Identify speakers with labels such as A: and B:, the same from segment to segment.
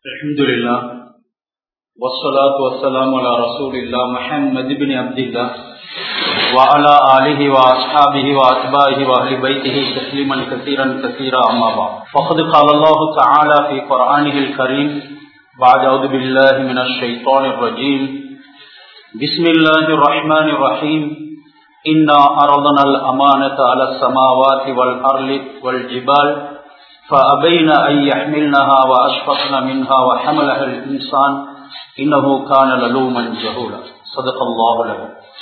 A: الحمد لله والصلاة والسلام على رسول الله محمد بن عبد الله وعلى آله وأصحابه وأتباعه وأهل بيته تسليما كثيرا كثيرا أما بعد فقد قال الله تعالى في قرآنه الكريم بعد أعوذ بالله من الشيطان الرجيم بسم الله الرحمن الرحيم إنا أرضنا الأمانة على السماوات والأرض والجبال فأبين أن يحملنها وأشفقن منها وحملها الإنسان إنه كان للوما جهولا صدق الله له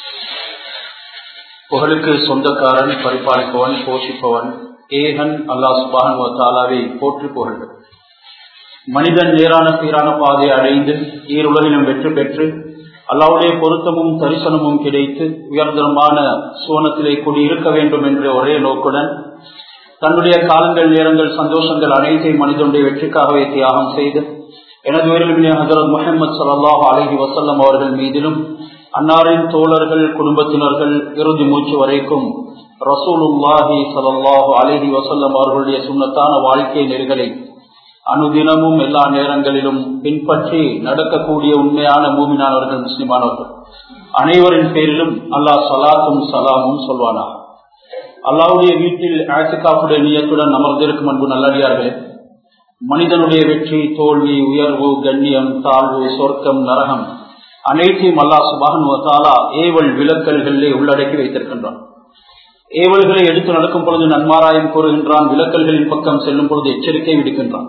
A: புகழுக்கு சொந்தக்காரன் பரிபாலிப்பவன் போஷிப்பவன் ஏகன் அல்லாஹ் சுபான் தாலாவை போற்றி புகழ்கள் மனிதன் நேரான சீரான பாதை அடைந்து ஈருலகிலும் வெற்றி பெற்று அல்லாவுடைய பொருத்தமும் தரிசனமும் கிடைத்து உயர்தரமான சுவனத்திலே குடியிருக்க வேண்டும் என்ற ஒரே நோக்குடன் தன்னுடைய காலங்கள் நேரங்கள் சந்தோஷங்கள் அனைத்தையும் மனிதனுடைய வெற்றிக்காகவே தியாகம் செய்து எனது உயிரிழமினே ஹசரத் முகமது சல்லாஹ் அலஹி வசல்லம் அவர்கள் மீதிலும் அன்னாரின் தோழர்கள் குடும்பத்தினர்கள் இறுதி மூச்சு வரைக்கும் ரசூலுல்லாஹி சல்லாஹு அலஹி வசல்லம் அவர்களுடைய சுண்ணத்தான வாழ்க்கை நெறிகளை அனுதினமும் எல்லா நேரங்களிலும் பின்பற்றி நடக்கக்கூடிய உண்மையான மூமினானவர்கள் முஸ்லிமானவர்கள் அனைவரின் பேரிலும் அல்லாஹ் சலாத்தும் சலாமும் சொல்வானா அல்லாவுடைய வீட்டில் ஆசிகாப்புடைய நியத்துடன் அமர்ந்திருக்கும் அன்பு நல்லடியார்களே மனிதனுடைய வெற்றி தோல்வி உயர்வு கண்ணியம் தாழ்வு சொர்க்கம் நரகம் அனைத்தையும் அல்லாஹ் சுபான் தாலா ஏவல் விலக்கல்களிலே உள்ளடக்கி வைத்திருக்கின்றான் ஏவல்களை எடுத்து நடக்கும் பொழுது நன்மாராயம் கூறுகின்றான் விலக்கல்களின் பக்கம் செல்லும் பொழுது எச்சரிக்கை விடுக்கின்றான்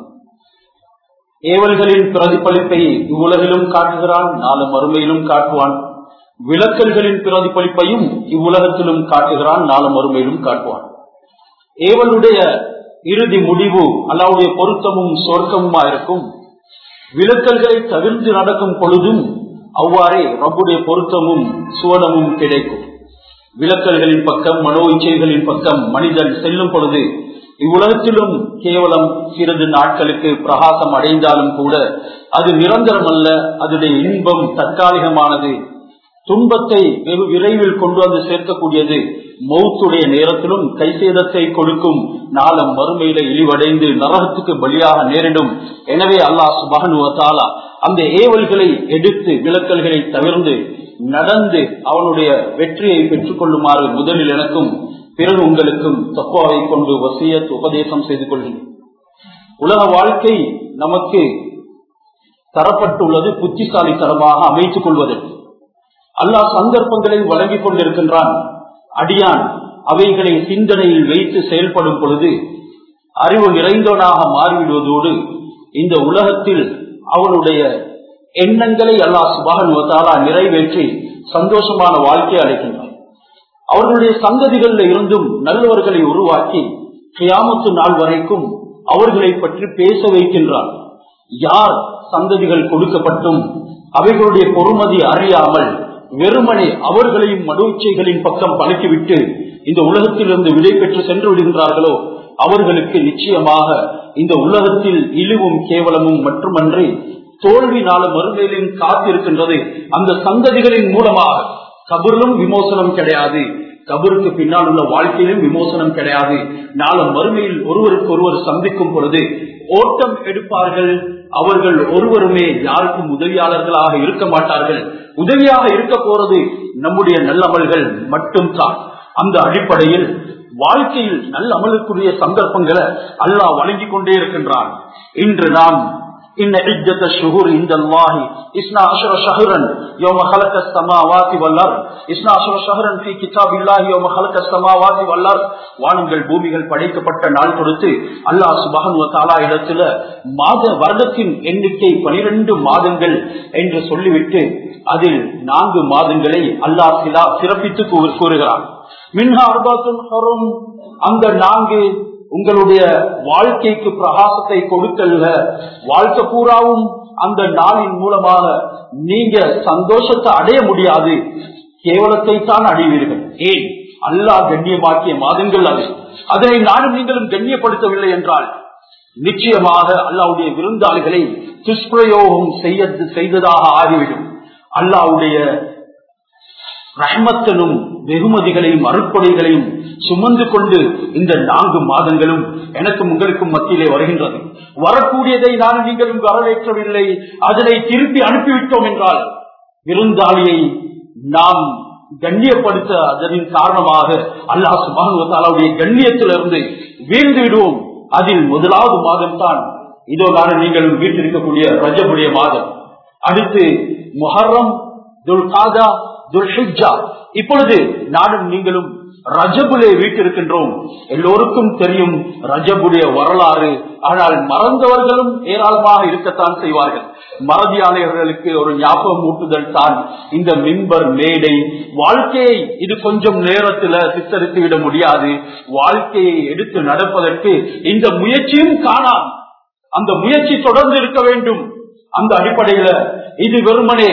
A: ஏவல்களின் பிரதிபலிப்பை இவ்வுலகிலும் காட்டுகிறான் நாலு மறுமையிலும் காட்டுவான் விளக்கல்களின் பிரதிபலிப்பையும் இவ்வுலகத்திலும் காட்டுகிறான் நாலு மறுமையிலும் காட்டுவான் ஏவலுடைய இறுதி முடிவு அல்லாவுடைய பொருத்தமும் சொர்க்கமுமா இருக்கும் விளக்கல்களை தவிர்த்து நடக்கும் பொழுதும் அவ்வாறே ரப்புடைய பொருத்தமும் சுவனமும் கிடைக்கும் விளக்கல்களின் பக்கம் மனோ இச்சைகளின் பக்கம் மனிதன் செல்லும் பொழுது இவ்வுலகத்திலும் கேவலம் சிறிது நாட்களுக்கு பிரகாசம் அடைந்தாலும் கூட அது நிரந்தரம் அல்ல அதனுடைய இன்பம் தற்காலிகமானது துன்பத்தை வெகு விரைவில் கொண்டு வந்து சேர்க்கக்கூடியது மௌத்துடைய நேரத்திலும் கைசேதத்தை கொடுக்கும் நாளம் மறுமையில இழிவடைந்து நரகத்துக்கு பலியாக நேரிடும் எனவே அல்லாஹ் சுபகனுவத்தாலா அந்த ஏவல்களை எடுத்து விளக்கல்களை தவிர்ந்து நடந்து அவனுடைய வெற்றியை பெற்றுக் கொள்ளுமாறு முதலில் எனக்கும் பிறகு உங்களுக்கும் தக்குவாவை கொண்டு வசியத் உபதேசம் செய்து கொள்கிறேன் உலக வாழ்க்கை நமக்கு தரப்பட்டுள்ளது புத்திசாலித்தனமாக அமைத்துக் கொள்வதற்கு அல்லாஹ் சந்தர்ப்பங்களை வழங்கிக் கொண்டிருக்கின்றான் அடியான் அவைகளை சிந்தனையில் வைத்து செயல்படும் பொழுது அறிவு நிறைந்தவனாக மாறிவிடுவதோடு இந்த உலகத்தில் அவனுடைய எண்ணங்களை அல்லாஹ் சுபாகனுவத்தாலா நிறைவேற்றி சந்தோஷமான வாழ்க்கை அளிக்கின்றான் அவர்களுடைய சந்ததிகளில் இருந்தும் நல்லவர்களை உருவாக்கி கியாமத்து நாள் வரைக்கும் அவர்களை பற்றி பேச வைக்கின்றான் யார் சந்ததிகள் கொடுக்கப்பட்டும் அவைகளுடைய பொறுமதி அறியாமல் வெறுமனே அவர்களையும் மனோச்சைகளின் பக்கம் பழக்கிவிட்டு இந்த உலகத்திலிருந்து விடை பெற்று சென்று விடுகின்றார்களோ அவர்களுக்கு நிச்சயமாக இந்த உலகத்தில் இழிவும் கேவலமும் மட்டுமன்றி தோல்வி நாள மறுமையிலும் காத்திருக்கின்றது அந்த சந்ததிகளின் மூலமாக கபரிலும் விமோசனம் கிடையாது கபருக்கு பின்னால் உள்ள வாழ்க்கையிலும் விமோசனம் கிடையாது நாளை மறுமையில் ஒருவருக்கு ஒருவர் சந்திக்கும் பொழுது ஓட்டம் எடுப்பார்கள் அவர்கள் ஒருவருமே யாருக்கும் உதவியாளர்களாக இருக்க மாட்டார்கள் உதவியாக இருக்க போறது நம்முடைய நல்லமல்கள் மட்டும்தான் அந்த அடிப்படையில் வாழ்க்கையில் நல்ல அமலுக்குரிய சந்தர்ப்பங்களை அல்லாஹ் வழங்கி கொண்டே இருக்கின்றான் இன்று நாம் إن عدة الشهور عند الله إثنى عشر شهرا يوم خلق السماوات والأرض إثنى عشر شهرا في كتاب الله يوم خلق السماوات والأرض வானங்கள் பூமிகள் படைக்கப்பட்ட நாள் கொடுத்து அல்லாஹ் சுபஹன் தாலா இடத்துல மாத வருடத்தின் எண்ணிக்கை பனிரெண்டு மாதங்கள் என்று சொல்லிவிட்டு அதில் நான்கு மாதங்களை அல்லாஹ் சிலா சிறப்பித்து கூறுகிறான் மின்ஹா அர்பாத்தும் அந்த நான்கு உங்களுடைய வாழ்க்கைக்கு பிரகாசத்தை கொடுக்கல்ல வாழ்க்கை பூராவும் அந்த நாளின் மூலமாக நீங்க சந்தோஷத்தை அடைய முடியாது கேவலத்தை தான் அடைவீர்கள் ஏன் அல்லாஹ் கண்ணியமாக்கிய மாதங்கள் அது அதனை நானும் நீங்களும் கண்ணியப்படுத்தவில்லை என்றால் நிச்சயமாக அல்லாவுடைய விருந்தாளிகளை துஷ்பிரயோகம் செய்ய செய்ததாக ஆகிவிடும் அல்லாவுடைய ரஹ்மத்தனும் வெகுமதிகளையும் அருட்கொடைகளையும் சுமந்து கொண்டு இந்த நான்கு மாதங்களும் எனக்கும் உங்களுக்கும் மத்தியிலே வருகின்றது வரக்கூடியதை நான் நீங்களும் வரவேற்கவில்லை அதனை திருப்பி அனுப்பிவிட்டோம் என்றால் விருந்தாளியை நாம் கண்ணியப்படுத்த அதனின் காரணமாக அல்லாஹ் சுபானுவத்தாலாவுடைய கண்ணியத்திலிருந்து வீழ்ந்து விடுவோம் அதில் முதலாவது மாதம் தான் இதோ நான் நீங்கள் வீட்டிருக்கக்கூடிய ரஜபுடைய மாதம் அடுத்து முஹர்ரம் துல் காதா துல் ஹிஜ்ஜா இப்பொழுது நானும் நீங்களும் ரஜபுலே வீட்டிருக்கின்றோம் எல்லோருக்கும் தெரியும் ரஜபுடைய வரலாறு ஆனால் மறந்தவர்களும் ஏராளமாக இருக்கத்தான் செய்வார்கள் மறதியாளர்களுக்கு ஒரு ஞாபகம் ஊட்டுதல் தான் இந்த மிம்பர் மேடை வாழ்க்கையை இது கொஞ்சம் நேரத்துல சித்தரித்து விட முடியாது வாழ்க்கையை எடுத்து நடப்பதற்கு இந்த முயற்சியும் காணாம் அந்த முயற்சி தொடர்ந்து இருக்க வேண்டும் அந்த அடிப்படையில இது வெறுமனே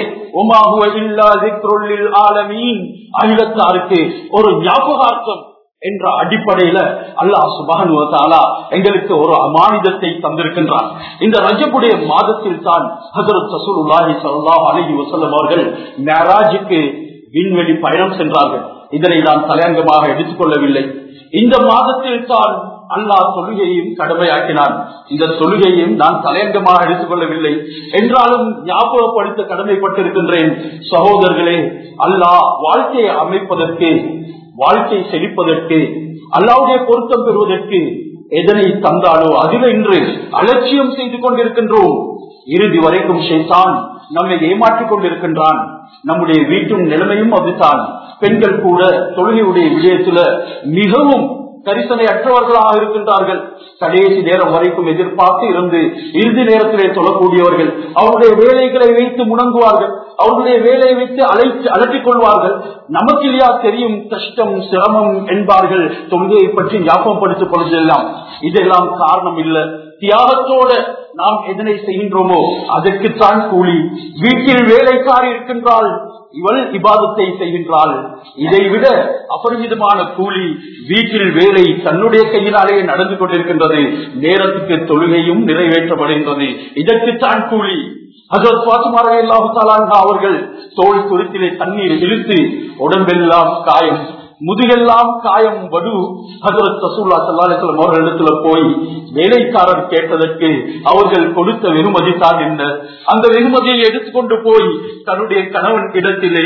A: அகிலத்தாருக்கு ஒரு ஞாபகார்த்தம் என்ற அடிப்படையில அல்லாஹ் சுபானுவத்தாலா எங்களுக்கு ஒரு அமானிதத்தை தந்திருக்கின்றார் இந்த ரஜபுடைய மாதத்தில் தான் ஹசரத் சசூலுல்லாஹி சல்லாஹ் அலஹி வசல்லம் அவர்கள் மேராஜுக்கு விண்வெளி பயணம் சென்றார்கள் இதனை நான் தலையங்கமாக எடுத்துக்கொள்ளவில்லை இந்த மாதத்தில் தான் அல்லாஹ் தொழுகையையும் கடமையாக்கினான் இந்த தொழுகையையும் நான் தலையங்கமாக எடுத்துக்கொள்ளவில்லை என்றாலும் ஞாபகப்படுத்த கடமைப்பட்டிருக்கின்றேன் சகோதரர்களே அல்லாஹ் வாழ்க்கையை அமைப்பதற்கு வாழ்க்கை செழிப்பதற்கு அல்லாவுடைய பொருத்தம் பெறுவதற்கு எதனை தந்தாலோ அதில் இன்று அலட்சியம் செய்து கொண்டிருக்கின்றோம் இறுதி வரைக்கும் ஷேத்தான் நம்மை ஏமாற்றிக் கொண்டிருக்கின்றான் நம்முடைய வீட்டின் நிலைமையும் அதுதான் பெண்கள் கூட தொழுகையுடைய விடயத்துல மிகவும் கரிசனை அற்றவர்களாக இருக்கின்றார்கள் கடைசி நேரம் வரைக்கும் எதிர்பார்த்து இருந்து இறுதி நேரத்திலே தொழக்கூடியவர்கள் அவருடைய வேலைகளை வைத்து முணங்குவார்கள் அவருடைய வேலையை வைத்து அழைத்து அலட்டிக் கொள்வார்கள் நமக்கு இல்லையா தெரியும் கஷ்டம் சிரமம் என்பார்கள் தொழுகையை பற்றி ஞாபகப்படுத்திக் கொள்வதெல்லாம் இதெல்லாம் காரணம் இல்லை தியாகத்தோட நாம் எதனை செய்கின்றோமோ அதற்குத்தான் கூலி வீட்டில் வேலைக்காரி இருக்கின்றால் இவள் இபாதத்தை செய்கின்றாள் இதை விட அபரிமிதமான கூலி வீட்டில் வேலை தன்னுடைய கையினாலே நடந்து கொண்டிருக்கின்றது நேரத்துக்கு தொழுகையும் நிறைவேற்றப்படுகின்றது இதற்குத்தான் கூலி ஹசரத் பாத்துமாரே அல்லாஹு அவர்கள் தோல் துருத்திலே தண்ணீர் இழுத்து உடம்பெல்லாம் காயம் முதுகெல்லாம் காயம் வடு ஹசரத் ரசூல்லா சல்லாஹம் அவர்களிடத்துல போய் வேலைக்காரர் கேட்டதற்கு அவர்கள் கொடுத்த வெகுமதி தான் என்ன அந்த வெகுமதியை எடுத்துக்கொண்டு போய் தன்னுடைய கணவன் இடத்திலே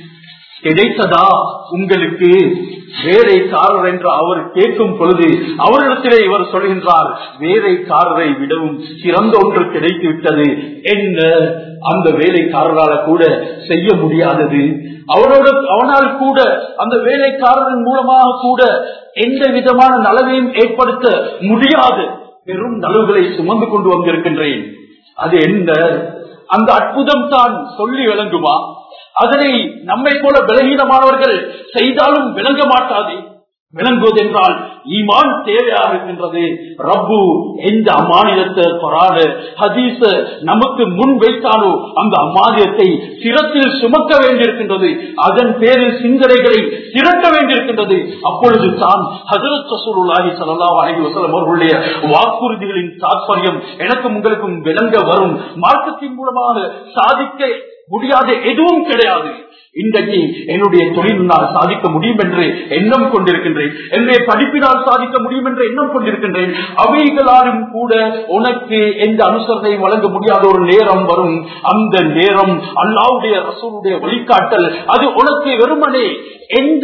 A: கிடைத்ததா உங்களுக்கு வேலைக்காரர் என்று அவர் கேட்கும் பொழுது அவரிடத்திலே இவர் சொல்கின்றார் வேலைக்காரரை விடவும் சிறந்த ஒன்று கிடைத்து விட்டது என்ன அந்த வேலைக்காரரால கூட செய்ய முடியாதது அவனோட அவனால் கூட அந்த வேலைக்காரரின் மூலமாக கூட எந்த விதமான நலவையும் ஏற்படுத்த முடியாது பெரும் நலவுகளை சுமந்து கொண்டு வந்திருக்கின்றேன் அது என்ன அந்த அற்புதம் தான் சொல்லி விளங்குமா அதனை நம்மை போல பலகீனமானவர்கள் செய்தாலும் விளங்க மாட்டாது விளங்குவது என்றால் ஈமான் தேவையாக இருக்கின்றது ரப்பு எந்த அமானியத்தை கொரான ஹதீச நமக்கு முன் வைத்தாலோ அந்த அமானியத்தை சிரத்தில் சுமக்க வேண்டியிருக்கின்றது அதன் பேரில் சிந்தனைகளை திரட்ட வேண்டியிருக்கின்றது அப்பொழுது தான் ஹசரத் ரசூலுல்லாஹி ஸல்லல்லாஹு அலைஹி வஸல்லம் அவர்களுடைய வாக்குறுதிகளின் தாற்பயம் எனக்கும் உங்களுக்கும் விளங்க வரும் மார்க்கத்தின் மூலமாக சாதிக்க முடியாத எதுவும் கிடையாது இன்றைக்கு என்னுடைய தொழிலினால் சாதிக்க முடியும் என்று எண்ணம் கொண்டிருக்கின்றேன் என்னுடைய படிப்பினால் சாதிக்க முடியும் என்று எண்ணம் கொண்டிருக்கின்றேன் அவைகளாலும் கூட உனக்கு எந்த அனுசரணை வழங்க முடியாத ஒரு நேரம் வரும் அந்த நேரம் அல்லாவுடைய ரசூலுடைய வழிகாட்டல் அது உனக்கு வெறுமனே எந்த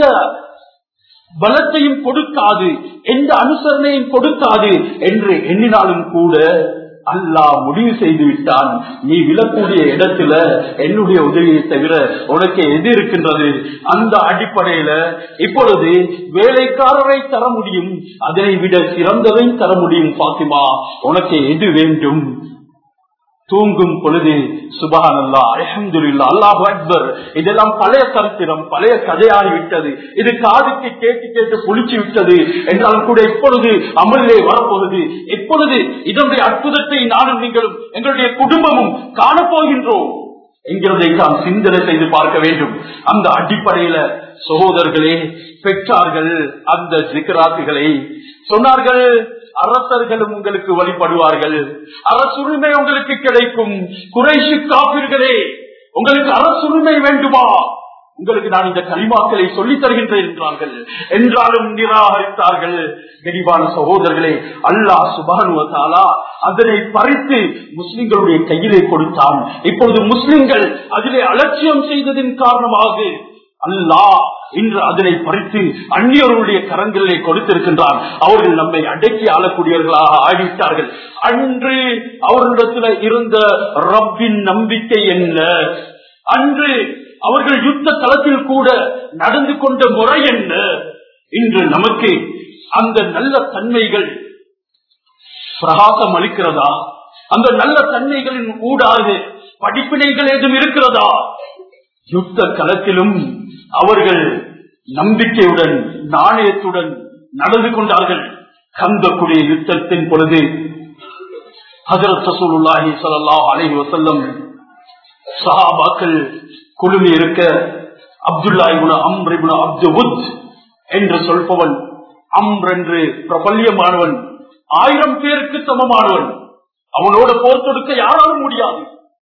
A: பலத்தையும் கொடுக்காது எந்த அனுசரணையும் கொடுக்காது என்று எண்ணினாலும் கூட அல்லாஹ் முடிவு செய்து விட்டான் நீ விழக்கூடிய இடத்துல என்னுடைய உதவியை தவிர உனக்கு எது இருக்கின்றது அந்த அடிப்படையில இப்பொழுது வேலைக்காரரை தர முடியும் அதனை விட சிறந்ததை தர முடியும் பாத்திமா உனக்கு எது வேண்டும் தூங்கும் பொழுது சுபான் அல்லா அலமதுல்லா அல்லாஹ் அக்பர் இதெல்லாம் பழைய சரித்திரம் பழைய கதையாகிவிட்டது இது காதுக்கு கேட்டு கேட்டு புளிச்சு விட்டது என்றாலும் கூட எப்பொழுது அமலிலே வரப்போகுது எப்பொழுது இதனுடைய அற்புதத்தை நானும் நீங்களும் எங்களுடைய குடும்பமும் காணப்போகின்றோம் என்கிறதை நாம் சிந்தனை செய்து பார்க்க வேண்டும் அந்த அடிப்படையில சகோதரர்களே பெற்றார்கள் அந்த சிக்கராத்துகளை சொன்னார்கள் அரசர்களும் உங்களுக்கு வழிபடுவார்கள் அரசுரிமை உங்களுக்கு கிடைக்கும் குறைஷி காப்பீர்களே உங்களுக்கு அரசுரிமை வேண்டுமா உங்களுக்கு நான் இந்த கலிமாக்களை சொல்லித் தருகின்றேன் என்றார்கள் என்றாலும் நிராகரித்தார்கள் கனிவான சகோதரர்களே அல்லாஹ் சுபானுவத்தாலா அதனை பறித்து முஸ்லிம்களுடைய கையிலே கொடுத்தான் இப்பொழுது முஸ்லிம்கள் அதிலே அலட்சியம் செய்ததின் காரணமாக அல்லாஹ் இன்று அதனை பறித்து அந்நியர்களுடைய கரங்களிலே கொடுத்திருக்கின்றான் அவர்கள் நம்மை அடக்கி ஆளக்கூடியவர்களாக ஆகிவிட்டார்கள் அன்று அவர்களிடத்தில் இருந்த ரப்பின் நம்பிக்கை என்ன அன்று அவர்கள் யுத்த தளத்தில் கூட நடந்து கொண்ட முறை என்ன இன்று நமக்கு அந்த நல்ல தன்மைகள் பிரகாசம் அளிக்கிறதா அந்த நல்ல தன்மைகளின் ஊடாக படிப்பினைகள் ஏதும் இருக்கிறதா யுத்த களத்திலும் அவர்கள் நம்பிக்கையுடன் நாணயத்துடன் நடந்து கொண்டார்கள் கந்தக்குடிய யுத்தத்தின் பொழுது ஹசரத் சசூலுல்லாஹி ஸல்லல்லாஹு அலைஹி வஸல்லம் சஹாபாக்கள் குழுமி இருக்க அப்துல்லா இப்னு அம்ர் இப்னு அப்துவுத் என்று சொல்பவன் அம்ர் என்று பிரபல்யமானவன் ஆயிரம் பேருக்கு சமமானவன் அவனோட போர் தொடுக்க யாராலும் முடியாது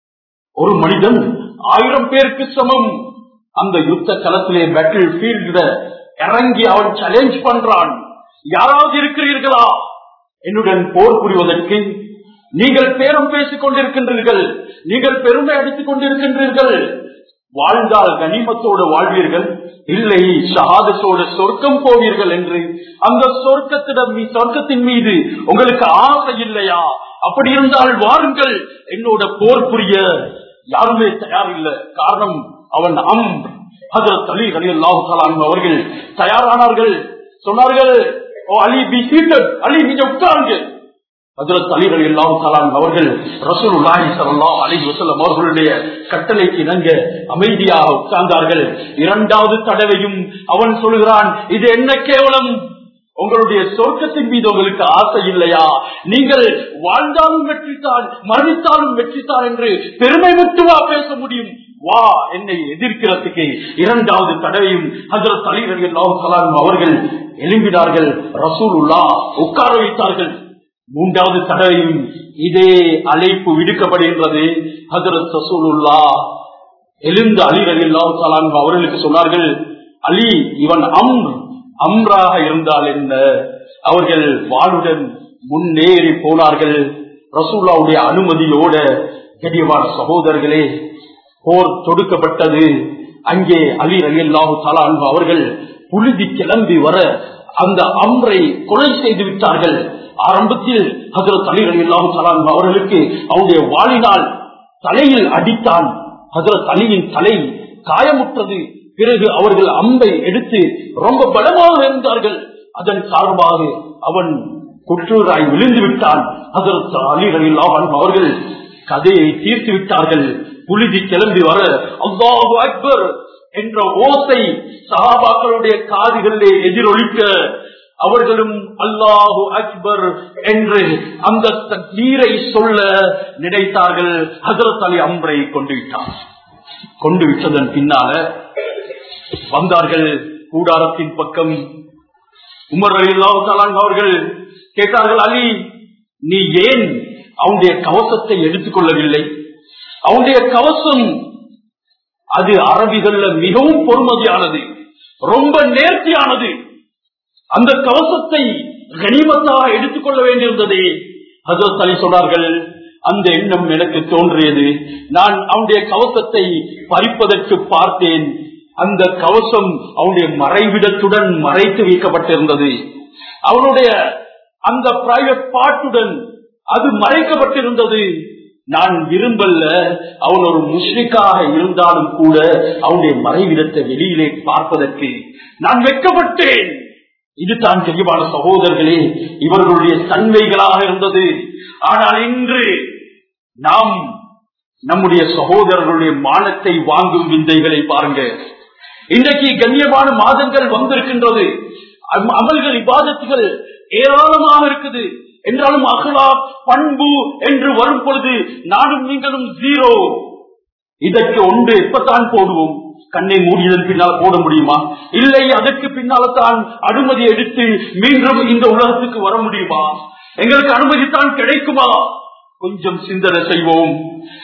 A: ஒரு மனிதன் ஆயிரம் பேருக்கு சமம் அந்த யுத்த களத்திலே பேட்டில் ஃபீல்ட இறங்கி அவன் சேலஞ்ச் பண்றான் யாராவது இருக்கிறீர்களா என்னுடன் போர் புரிவதற்கு நீங்கள் பேரம் பேசிக் கொண்டிருக்கின்றீர்கள் நீங்கள் பெருமை அடித்துக் கொண்டிருக்கின்றீர்கள் வாழ்ந்தால் கனிமத்தோடு வாழ்வீர்கள் இல்லை ஷஹாதத்தோடு சொர்க்கம் போவீர்கள் என்று அந்த சொர்க்கத்திடம் சொர்க்கத்தின் மீது உங்களுக்கு ஆசை இல்லையா அப்படி இருந்தால் வாருங்கள் என்னோட போர் புரிய யாருமே தயார் இல்லை காரணம் அவன் அம் ஹசரத் அலி அலி அல்லாஹு அவர்கள் தயாரானார்கள் சொன்னார்கள் ஓ அலி பி சீட்டட் அலி நீங்க உட்காருங்க ஹசரத் அலி அலி அல்லாஹு தலான் அவர்கள் ரசூலுல்லாஹி ஸல்லல்லாஹு அலைஹி வஸல்லம் அவர்களுடைய கட்டளைக்கு இணங்க அமைதியாக உட்கார்ந்தார்கள் இரண்டாவது தடவையும் அவன் சொல்கிறான் இது என்ன கேவலம் உங்களுடைய சொர்க்கத்தின் மீது உங்களுக்கு ஆசை இல்லையா நீங்கள் வாழ்ந்தாலும் வெற்றித்தான் மரணித்தாலும் வெற்றித்தான் என்று பெருமை முட்டுவா பேச முடியும் வா என்னை எதிர்க்கிறதுக்கு இரண்டாவது தடவையும் ஹசரத் அலி அலி அல்லாஹு அவர்கள் எழும்பினார்கள் ரசூலுல்லா உட்கார வைத்தார்கள் மூன்றாவது தடவையும் இதே அழைப்பு விடுக்கப்படுகின்றது ஹசரத் ரசூலுல்லா எழுந்த அலி அலி அல்லாஹு அவர்களுக்கு சொன்னார்கள் அலி இவன் அம் அம்ராக இருந்தால் என்ன அவர்கள் வாளுடன் முன்னேறி போனார்கள் ரசூல்லாவுடைய அனுமதியோட கடியமான சகோதரர்களே போர் தொடுக்கப்பட்டது அங்கே அலி அலி அல்லாஹு தலான் அவர்கள் புழுதி கிளம்பி வர அந்த அம்ரை கொலை செய்து விட்டார்கள் ஆரம்பத்தில் ஹசரத் அலி அலி அல்லாஹு தலான் அவர்களுக்கு அவருடைய வாளினால் தலையில் அடித்தான் ஹசரத் அலியின் தலை காயமுற்றது பிறகு அவர்கள் அம்பை எடுத்து ரொம்ப பலமாக இருந்தார்கள் அதன் காரணமாக அவன் குற்றூராய் விழுந்து விட்டான் ஹசரத் அலி அலி அல்லாஹ் அவர்கள் கதையை தீர்த்து விட்டார்கள் புழுதி கிளம்பி வர அல்லாஹு அக்பர் என்ற ஓசை சஹாபாக்களுடைய காதுகளிலே எதிரொலிக்க அவர்களும் அல்லாஹு அக்பர் என்று அந்த நீரை சொல்ல நினைத்தார்கள் ஹசரத் அலி அம்ரை கொண்டு விட்டார் கொண்டு விட்டதன் பின்னால வந்தார்கள் கூடாரத்தின் பக்கம் உமர் அலி அல்லாஹாலான் அவர்கள் கேட்டார்கள் அலி நீ ஏன் அவனுடைய கவசத்தை எடுத்துக்கொள்ளவில்லை அவனுடைய கவசம் அது அரபிகள்ல மிகவும் பொறுமதியானது ரொம்ப நேர்த்தியானது அந்த கவசத்தை கனிமத்தாக எடுத்துக்கொள்ள வேண்டியிருந்ததே ஹசரத் அலி சொன்னார்கள் அந்த எண்ணம் எனக்கு தோன்றியது நான் அவனுடைய கவசத்தை பறிப்பதற்கு பார்த்தேன் அந்த கவசம் அவனுடைய மறைவிடத்துடன் மறைத்து வைக்கப்பட்டிருந்தது அவனுடைய அந்த பிரைவேட் பாட்டுடன் அது மறைக்கப்பட்டிருந்தது நான் விரும்பல்ல அவன் ஒரு முஷ்ரிக்காக இருந்தாலும் கூட அவனுடைய மறைவிடத்தை வெளியிலே பார்ப்பதற்கு நான் வெட்கப்பட்டேன் இதுதான் தெளிவான சகோதரர்களே இவர்களுடைய தன்மைகளாக இருந்தது ஆனால் இன்று நாம் நம்முடைய சகோதரர்களுடைய மானத்தை வாங்கும் விந்தைகளை பாருங்க இன்றைக்கு கண்ணியமான மாதங்கள் வந்திருக்கின்றது அமல்கள் இபாதத்துகள் ஏராளமாக இருக்குது என்றாலும் அகலா பண்பு என்று வரும் பொழுது நானும் நீங்களும் ஜீரோ இதற்கு ஒன்று எப்பத்தான் போடுவோம் கண்ணை மூடியதன் பின்னால் போட முடியுமா இல்லை அதற்கு பின்னால்தான் அனுமதி எடுத்து மீண்டும் இந்த உலகத்துக்கு வர முடியுமா எங்களுக்கு அனுமதி தான் கிடைக்குமா கொஞ்சம் சிந்தனை செய்வோம்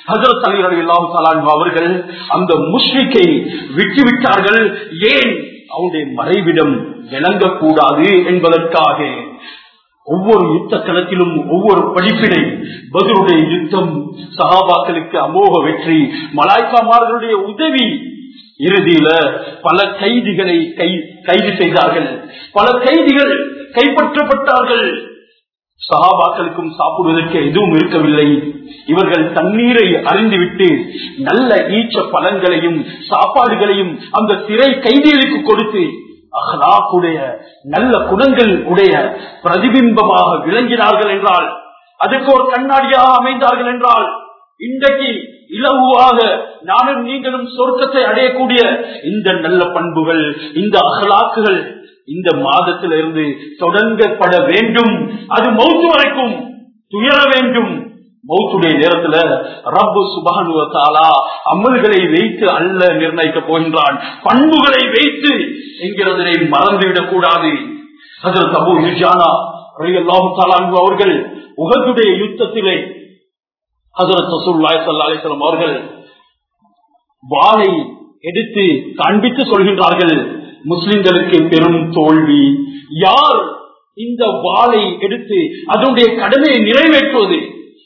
A: ஹசரத் அலி அலி அல்லாஹு அவர்கள் அந்த முஷ்ரிக்கை விட்டுவிட்டார்கள் ஏன் அவருடைய மறைவிடம் விளங்கக்கூடாது என்பதற்காக ஒவ்வொரு யுத்த களத்திலும் ஒவ்வொரு படிப்பினை பதிலுடைய யுத்தம் சகாபாக்களுக்கு அமோக வெற்றி மலாய்க்காமார்களுடைய உதவி இறுதியில பல கைதிகளை கை கைது செய்தார்கள் பல கைதிகள் கைப்பற்றப்பட்டார்கள் சகாபாக்களுக்கும் சாப்பிடுவதற்கு எதுவும் இருக்கவில்லை இவர்கள் தண்ணீரை அறிந்துவிட்டு நல்ல ஈச்ச பழங்களையும் சாப்பாடுகளையும் அந்த சிறை கைதிகளுக்கு கொடுத்து அஹ்லாக்குடைய நல்ல குணங்கள் உடைய பிரதிபிம்பமாக விளங்கினார்கள் என்றால் அதுக்கு ஒரு கண்ணாடியாக அமைந்தார்கள் என்றால் இன்றைக்கு இலகுவாக நானும் நீங்களும் சொர்க்கத்தை அடையக்கூடிய இந்த நல்ல பண்புகள் இந்த அகலாக்குகள் இந்த மாதத்திலிருந்து தொடங்கப்பட வேண்டும் அது மௌத்து வரைக்கும் துயர வேண்டும் மௌத்துடைய நேரத்துல ரப்பு சுபானுவத்தாலா அமல்களை வைத்து அல்ல நிர்ணயிக்க போகின்றான் பண்புகளை வைத்து என்கிறதனை மறந்துவிடக் கூடாது அதில் தபு யுஜானா அவர்கள் உகத்துடைய யுத்தத்திலே ஹசரத் ரசூல்லாய் சல்லா அலிஸ்லாம் அவர்கள் வாளை எடுத்து காண்பித்து சொல்கின்றார்கள் முஸ்லிம்களுக்கு பெரும் தோல்வி யார் இந்த வாளை எடுத்து அதனுடைய கடமையை நிறைவேற்றுவது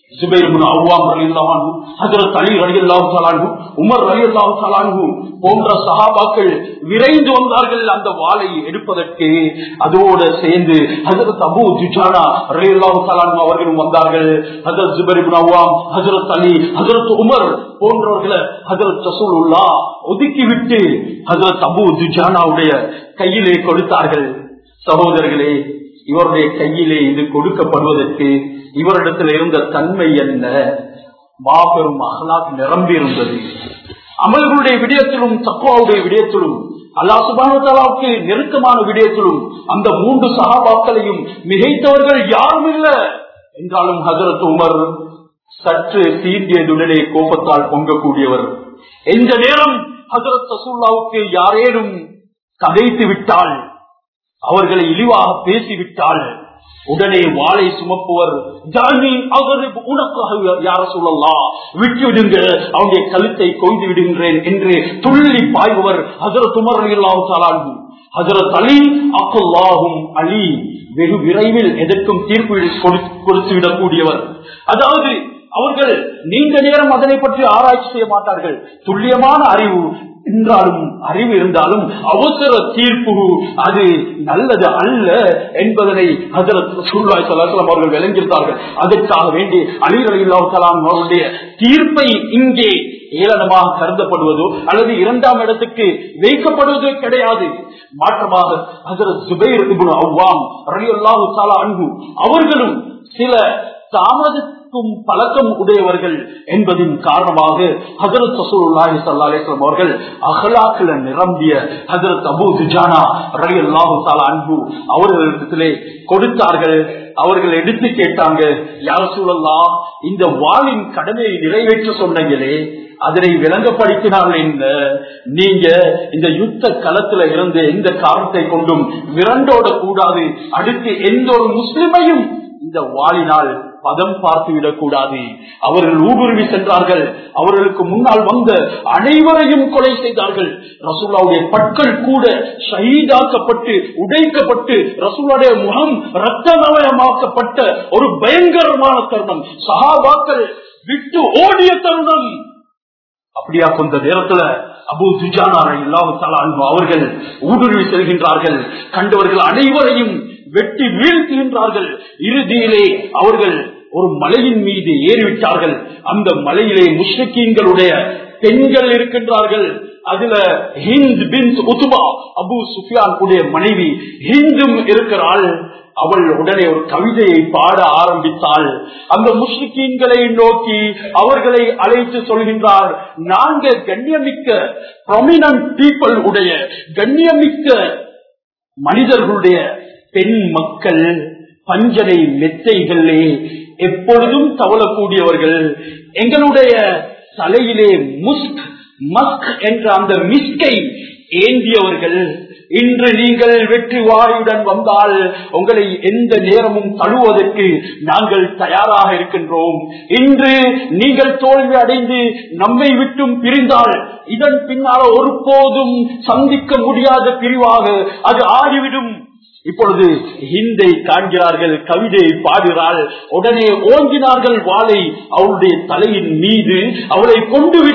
A: உமர் அலி அல்லாஹு போன்ற சகாபாக்கள் விரைந்து வந்தார்கள் அந்த வாளை எடுப்பதற்கு அதோடு சேர்ந்து ஹசரத் அபு ஜுஜானா அலி அல்லாஹு அவர்களும் வந்தார்கள் ஹசரத் ஜுபரிபின் அவ்வாம் ஹசரத் அலி ஹசரத் உமர் போன்றவர்களை ஹசரத் ரசூலுல்லா ஒதுக்கிவிட்டு ஹசரத் அபு ஜுஜானாவுடைய கையிலே கொடுத்தார்கள் சகோதரர்களே இவருடைய கையிலே இது கொடுக்கப்படுவதற்கு இவரிடத்தில் இருந்த தன்மை என்ன மாபெரும் அகலாக் நிரம்பி இருந்தது அமல்களுடைய விடயத்திலும் தக்குவாவுடைய விடயத்திலும் அல்லா சுபானுக்கு நெருக்கமான விடயத்திலும் அந்த மூன்று சகாபாக்களையும் மிகைத்தவர்கள் யாரும் இல்ல என்றாலும் ஹசரத் உமர் சற்று சீண்டியதுடனே கோபத்தால் பொங்கக்கூடியவர் எந்த நேரம் ஹசரத் ரசூல்லாவுக்கு யாரேனும் கதைத்து விட்டால் அவர்களை இழிவாக பேசிவிட்டால் உடனே வாளை சுமப்புவர் உனக்காக யார சொல்லலாம் விட்டு விடுங்க அவனுடைய கழுத்தை கொய்து விடுகின்றேன் என்று துள்ளி பாய்பவர் ஹசரத் உமர் அலி ஹசரத் அலி அக்குல்லாஹும் அலி வெகு விரைவில் எதற்கும் தீர்ப்பு கொடுத்து விடக்கூடியவர் அதாவது அவர்கள் நீண்ட நேரம் அதனை பற்றி ஆராய்ச்சி செய்ய மாட்டார்கள் துல்லியமான அறிவு என்றாலும் அறிவு இருந்தாலும் அவசர தீர்ப்பு அது நல்லது அல்ல என்பதனை அவர்கள் விளங்கியிருந்தார்கள் அதற்காக வேண்டி அலிகள் இல்லாவுத்தலாம் அவருடைய தீர்ப்பை இங்கே ஏளனமாக கருதப்படுவதோ அல்லது இரண்டாம் இடத்துக்கு வைக்கப்படுவதோ கிடையாது மாற்றமாக ஹசரத் சுபைர் அவ்வாம் ரலியல்லாஹு தாலா அன்பு அவர்களும் சில தாமதத்துக்கும் பழக்கம் உடையவர்கள் என்பதின் காரணமாக ஹசரத் சசூல்லாஹி சல்லா அலிஸ்லாம் அவர்கள் அகலாக்கில நிரம்பிய ஹசரத் அபு துஜானா ரலி அல்லாஹு தாலா அன்பு அவர்களிடத்திலே கொடுத்தார்கள் அவர்கள் எடுத்து கேட்டாங்க யார சூழல்லாம் இந்த வாளின் கடமையை நிறைவேற்ற சொன்னீங்களே அதனை விளங்கப்படுத்தினால் என்ன நீங்க இந்த யுத்த களத்துல இருந்து எந்த காரணத்தை கொண்டும் விரண்டோட கூடாது அடுத்து எந்த ஒரு முஸ்லிமையும் இந்த வாளினால் பதம் பார்த்து விடக்கூடாது அவர்கள் ஊடுருவி சென்றார்கள் அவர்களுக்கு முன்னால் வந்த அனைவரையும் கொலை செய்தார்கள் ரசூல்லாவுடைய பற்கள் கூட ஷஹீதாக்கப்பட்டு உடைக்கப்பட்டு ரசூலுடைய முகம் ரத்தநவயமாக்கப்பட்ட ஒரு பயங்கரமான தருணம் சகாபாக்கள் விட்டு ஓடிய தருணம் அப்படியா கொஞ்ச நேரத்துல அபு துஜானாரை இல்லாம அவர்கள் ஊடுருவி செல்கின்றார்கள் கண்டவர்கள் அனைவரையும் வெட்டி வீழ்த்துகின்றார்கள் இறுதியிலே அவர்கள் ஒரு மலையின் மீது ஏறிவிட்டார்கள் அந்த மலையிலே முஷ்ரிக்கீன்களுடைய பெண்கள் இருக்கின்றார்கள் அதுல ஹிந்த் பின் உத்துமா அபு சுஃபியான் உடைய மனைவி ஹிந்தும் இருக்கிறாள் அவள் உடனே ஒரு கவிதையை பாட ஆரம்பித்தாள் அந்த முஸ்லிக்கீன்களை நோக்கி அவர்களை அழைத்து சொல்கின்றார் நான்கு கண்ணியமிக்க ப்ரொமினன்ட் பீப்புள் உடைய கண்ணியமிக்க மனிதர்களுடைய பெண் மக்கள் பஞ்சனை மெத்தைகளே எப்பொழுதும் தவளக்கூடியவர்கள் எங்களுடைய தலையிலே முஸ்க் மஸ்க் என்ற அந்த மிஸ்கை ஏந்தியவர்கள் இன்று நீங்கள் வெற்றி வாயுடன் வந்தால் உங்களை எந்த நேரமும் தழுவதற்கு நாங்கள் தயாராக இருக்கின்றோம் இன்று நீங்கள் தோல்வி அடைந்து நம்மை விட்டும் பிரிந்தால் இதன் பின்னால் ஒருபோதும் சந்திக்க முடியாத பிரிவாக அது ஆகிவிடும் இப்பொழுது ஹிந்தை காண்கிறார்கள் கவிதையை பாடுகிறாள் உடனே ஓங்கினார்கள் வாளை அவளுடைய தலையின் மீது அவளை கொண்டுவிட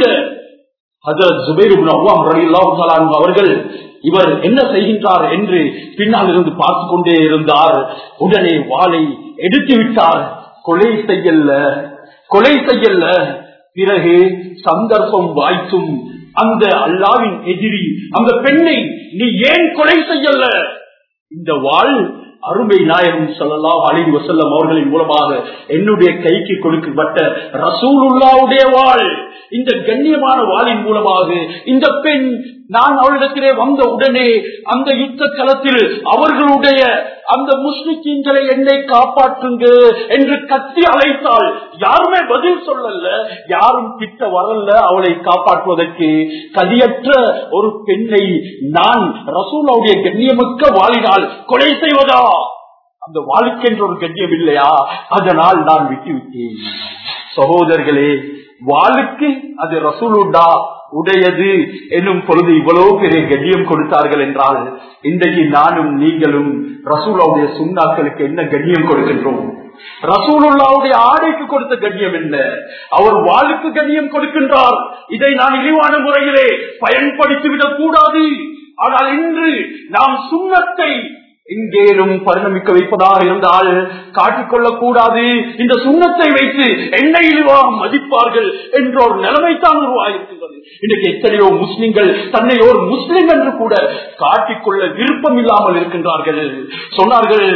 A: அவர்கள் இவர் என்ன செய்கின்றார் என்று பின்னால் இருந்து பார்த்து கொண்டே இருந்தார் உடனே வாளை எடுத்து விட்டார் கொலை செய்யல்ல கொலை செய்யல்ல பிறகு சந்தர்ப்பம் வாய்த்தும் அந்த அல்லாவின் எதிரி அந்த பெண்ணை நீ ஏன் கொலை செய்யல இந்த வாழ் அருமை நாயகம் சொல்லலாம் அலின் வசல்லம் அவர்களின் மூலமாக என்னுடைய கைக்கு கொடுக்கப்பட்ட ரசூலுல்லாவுடைய வாழ் இந்த கண்ணியமான வாளின் மூலமாக இந்த பெண் நான் அவளிடத்திலே வந்த உடனே அந்த யுத்த களத்தில் அவர்களுடைய அந்த முஸ்லிம்களை என்னை காப்பாற்றுங்க என்று கத்தி அழைத்தால் யாருமே பதில் சொல்லல யாரும் கிட்ட வரல அவளை காப்பாற்றுவதற்கு கதியற்ற ஒரு பெண்ணை நான் ரசூலாவுடைய கண்ணியமிக்க வாழினால் கொலை செய்வதா அந்த வாழ்க்கென்ற ஒரு கண்ணியம் இல்லையா அதனால் நான் விட்டுவிட்டேன் சகோதரர்களே வாளுக்கு அது ரசூலுண்டா உடையது என்னும் பொழுது இவ்வளவு பெரிய கண்ணியம் கொடுத்தார்கள் என்றால் இன்றைக்கு நானும் நீங்களும் ரசூலாவுடைய சுண்ணாக்களுக்கு என்ன கண்ணியம் கொடுக்கின்றோம் ரசூலுல்லாவுடைய ஆடைக்கு கொடுத்த கண்ணியம் என்ன அவர் வாளுக்கு கண்ணியம் கொடுக்கின்றார் இதை நான் இழிவான முறையிலே பயன்படுத்திவிடக் கூடாது ஆனால் இன்று நாம் சுண்ணத்தை எங்கேனும் பரிணமிக்க வைப்பதாக இருந்தால் காட்டிக்கொள்ளக் கூடாது இந்த சுண்ணத்தை வைத்து என்னை இழிவாக மதிப்பார்கள் என்ற ஒரு நிலைமைத்தான் உருவாகிருக்கின்றது இன்றைக்கு எத்தனையோ முஸ்லிம்கள் தன்னை ஒரு முஸ்லிம் என்று கூட காட்டிக்கொள்ள விருப்பம் இல்லாமல் இருக்கின்றார்கள் சொன்னார்கள்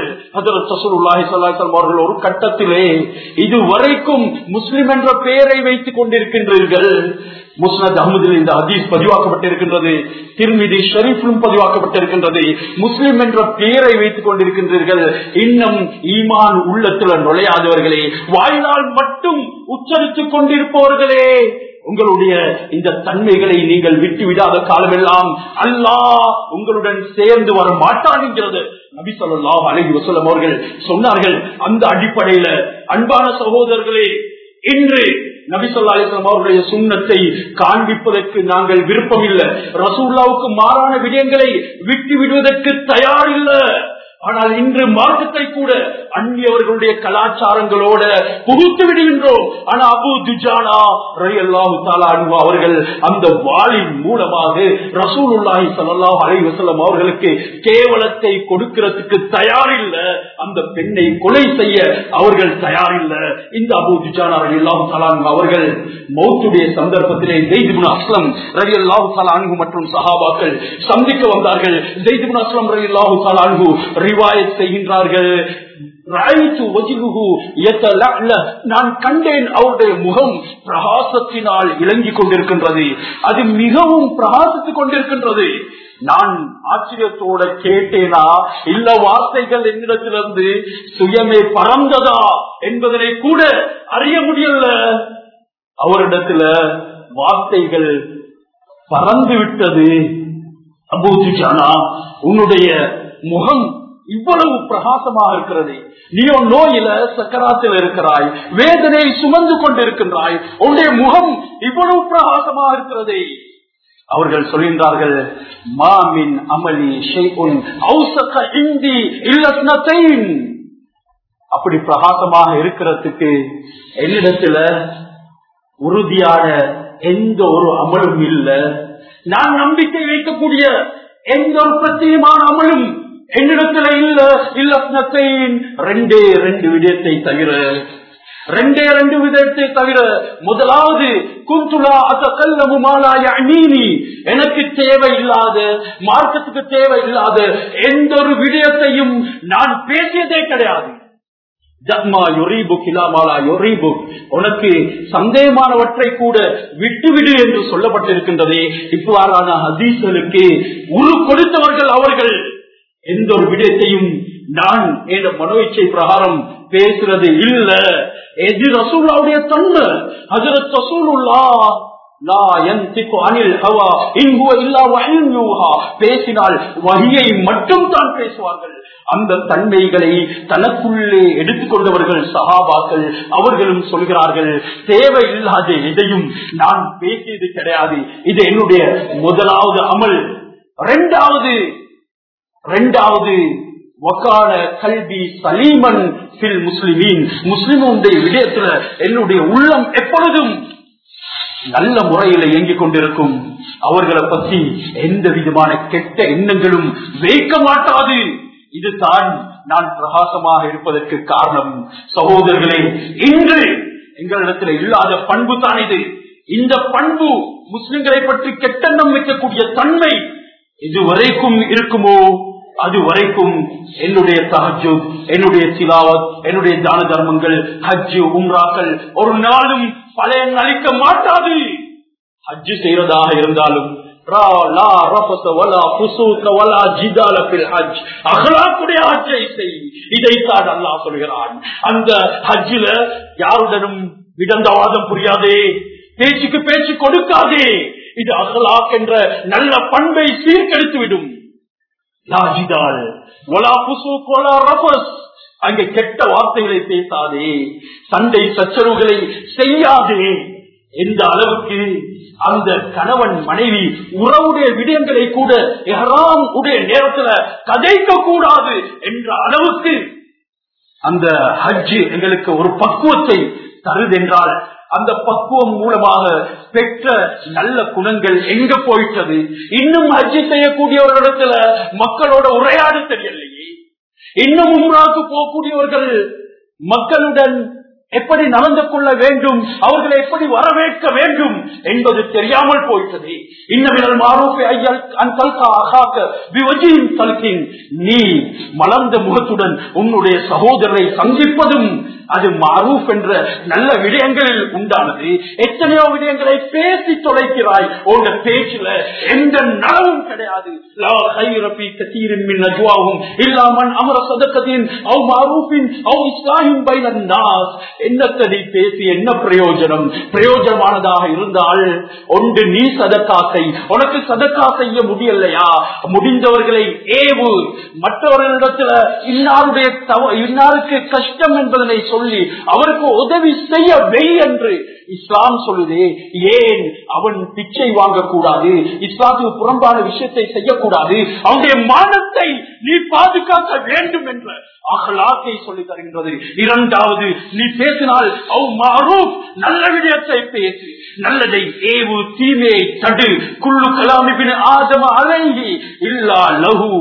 A: அவர்கள் ஒரு கட்டத்திலே இதுவரைக்கும் முஸ்லிம் என்ற பெயரை வைத்துக் கொண்டிருக்கின்றீர்கள் முஸ்னத் அகமதில் இந்த ஹதீஸ் பதிவாக்கப்பட்டிருக்கின்றது திருமிதி ஷரீஃபிலும் பதிவாக்கப்பட்டிருக்கின்றது முஸ்லிம் என்ற பெயரை வைத்துக் கொண்டிருக்கின்றீர்கள் இன்னும் ஈமான் உள்ளத்தில் நுழையாதவர்களே வாழ்நாள் மட்டும் உச்சரித்துக் கொண்டிருப்பவர்களே உங்களுடைய இந்த தன்மைகளை நீங்கள் விட்டு விடாத காலமெல்லாம் அல்லாஹ் உங்களுடன் சேர்ந்து வர மாட்டான் என்கிறது நபி சொல்லாஹ் அலஹி வசலம் அவர்கள் சொன்னார்கள் அந்த அடிப்படையில அன்பான சகோதரர்களே இன்று நபி சொல்லா அலிஸ்லாம் அவருடைய சுண்ணத்தை காண்பிப்பதற்கு நாங்கள் விருப்பம் இல்லை ரசூல்லாவுக்கு மாறான விடயங்களை விட்டு விடுவதற்கு தயார் இல்லை ஆனால் இன்று மார்க்கத்தை கூட அந்நியவர்களுடைய கலாச்சாரங்களோட புகுத்து விடுகின்றோம் ஆனா அபு துஜானா ரயல்லாஹு தாலா அன்பு அவர்கள் அந்த வாளின் மூலமாக ரசூலுல்லாஹி ஸல்லல்லாஹு அலைஹி வஸல்லம் அவர்களுக்கு கேவலத்தை கொடுக்கிறதுக்கு தயாரில்ல அந்த பெண்ணை கொலை செய்ய அவர்கள் தயாரில்ல இந்த அபு துஜானா ரயல்லாஹு தாலா அன்பு அவர்கள் மௌத்துடைய சந்தர்ப்பத்திலே ஜெய்துபின் அஸ்லம் ரயல்லாஹு தாலா அன்பு மற்றும் சஹாபாக்கள் சந்திக்க வந்தார்கள் ஜெய்துபின் அஸ்லம் ரயல்லாஹு தாலா அன்பு ரிவாயத் செய்கின்றார்கள் நான் கண்டேன் அவருடைய முகம் பிரகாசத்தினால் இலங்கிக் கொண்டிருக்கின்றது அது மிகவும் பிரகாசித்துக் கொண்டிருக்கின்றது நான் ஆச்சரியத்தோட கேட்டேனா இல்ல வார்த்தைகள் என்னிடத்திலிருந்து சுயமே பறந்ததா என்பதனை கூட அறிய முடியல அவரிடத்துல வார்த்தைகள் பறந்து விட்டது அபூஜானா உன்னுடைய முகம் இவ்வளவு பிரகாசமாக இருக்கிறது நீயோ நோயில சக்கராத்தில் இருக்கிறாய் வேதனை சுமந்து கொண்டிருக்கின்றாய் உன்னுடைய முகம் இவ்வளவு பிரகாசமாக இருக்கிறது அவர்கள் சொல்கின்றார்கள் மாமின் அமளி இந்தி இல்லத்தைன் அப்படி பிரகாசமாக இருக்கிறதுக்கு என்னிடத்துல உறுதியான எந்த ஒரு அமலும் இல்ல நான் நம்பிக்கை வைக்கக்கூடிய எந்த ஒரு பிரத்யேகமான அமலும் என்னிடத்துல இல்ல இல்லத்தை ரெண்டே ரெண்டு விடயத்தை தவிர ரெண்டே ரெண்டு விதத்தை தவிர முதலாவது குந்துலா அசக்கல்லமு மாலாய அநீனி எனக்கு தேவை இல்லாத மார்க்கத்துக்கு தேவை இல்லாத எந்த ஒரு விடயத்தையும் நான் பேசியதே கிடையாது ஜத்மா யொரீபு கிலாமாலா யொரீபு உனக்கு சந்தேகமானவற்றை கூட விட்டுவிடு என்று சொல்லப்பட்டிருக்கின்றதே இவ்வாறான ஹதீஸ்களுக்கு உரு கொடுத்தவர்கள் அவர்கள் எந்த ஒரு விடயத்தையும் நான் என்ற மனோச்சை பிரகாரம் பேசுறது இல்ல எது ரசூல்லாவுடைய தன்மை ஹசரத் ரசூலுல்லா பேசினால் வகையை மட்டும் தான் பேசுவார்கள் அந்த தன்மைகளை தனக்குள்ளே எடுத்துக்கொண்டவர்கள் சகாபாக்கள் அவர்களும் சொல்கிறார்கள் தேவையில்லாத எதையும் நான் பேசியது கிடையாது இது என்னுடைய முதலாவது அமல் இரண்டாவது இரண்டாவது வக்கால கல்வி சலீமன் பில் முஸ்லிமீன் முஸ்லிமுடைய விடயத்துல என்னுடைய உள்ளம் எப்பொழுதும் நல்ல முறையில இயங்கிக் கொண்டிருக்கும் அவர்களை பற்றி எந்த விதமான கெட்ட எண்ணங்களும் வைக்க மாட்டாது இதுதான் நான் பிரகாசமாக இருப்பதற்கு காரணம் சகோதரர்களே இன்று எங்களிடத்தில் இல்லாத பண்பு தான் இது இந்த பண்பு முஸ்லிம்களை பற்றி கெட்டெண்ணம் வைக்கக்கூடிய தன்மை இதுவரைக்கும் இருக்குமோ அது வரைக்கும் என்னுடைய தஹஜு என்னுடைய சிலாவத் என்னுடைய தான தர்மங்கள் ஹஜ்ஜு உம்ராக்கள் ஒரு நாளும் பழைய அளிக்க மாட்டாது ஹஜ்ஜு செய்யறதாக இருந்தாலும் இதைத்தான் அல்லா சொல்கிறான் அந்த ஹஜ்ஜில யாருடனும் விடந்தவாதம் புரியாதே பேச்சுக்கு பேச்சு கொடுக்காதே இது அகலாக் என்ற நல்ல பண்பை சீர்கெடுத்து விடும் லாஜிதால் ஒலா புசு கொலா ரபஸ் அங்கே கெட்ட வார்த்தைகளை பேசாதே சண்டை சச்சரவுகளை செய்யாதே எந்த அளவுக்கு அந்த கணவன் மனைவி உறவுடைய விடயங்களை கூட எஹராம் உடைய நேரத்துல கதைக்க கூடாது என்ற அளவுக்கு அந்த ஹஜ்ஜு எங்களுக்கு ஒரு பக்குவத்தை தருதென்றால் அந்த பக்குவம் மூலமாக பெற்ற நல்ல குணங்கள் எங்க போயிட்டது இன்னும் ஹஜ்ஜி செய்யக்கூடியவர்களிடத்துல மக்களோட உரையாட தெரியலையே இன்னும் உம்ராக்கு போகக்கூடியவர்கள் மக்களுடன் எப்படி நடந்து கொள்ள வேண்டும் அவர்களை எப்படி வரவேற்க வேண்டும் என்பது தெரியாமல் போயிட்டது இன்னமினல் மாரூஃபை ஐயல் அன்கல்கா அகாக்க விவஜியின் கல்கின் நீ மலர்ந்த முகத்துடன் உன்னுடைய சகோதரரை சந்திப்பதும் அது மாரூப் என்ற நல்ல விடயங்களில் உண்டானது எத்தனையோ விடயங்களை பேசி தொலைக்கிறாய் உங்க பேச்சுல எந்த நலவும் கிடையாது லா خير في كثير من نجواهم إلا من أمر صدقة أو معروف أو إصلاح بين الناس என்னத்தடி பேசி என்ன பிரயோஜனம் பிரயோஜனமானதாக இருந்தால் ஒன்று நீ சதக்காசை உனக்கு சதக்கா செய்ய முடியலையா முடிந்தவர்களை ஏவு மற்றவர்களிடத்துல இன்னாருடைய தவ- இன்னாருக்கு கஷ்டம் என்பதனை சொல்லி அவருக்கு உதவி செய்ய வெய் என்று இஸ்லாம் சொல்லுதே ஏன் அவன் பிச்சை வாங்கக்கூடாது இஸ்லாத்துக்கு புறம்பான விஷயத்தை செய்யக்கூடாது அவனுடைய மானத்தை நீ பாதுகாக்க வேண்டும் என்ற அகலாக்கை சொல்லி தருகின்றது இரண்டாவது நீ பேசினால் அவ் மாறும் நல்ல விடயத்தை பேசு நல்லதை ஏவு தீமையை தடு குள்ளு கலாமிபின் ஆதம அழங்கி இல்லா லகு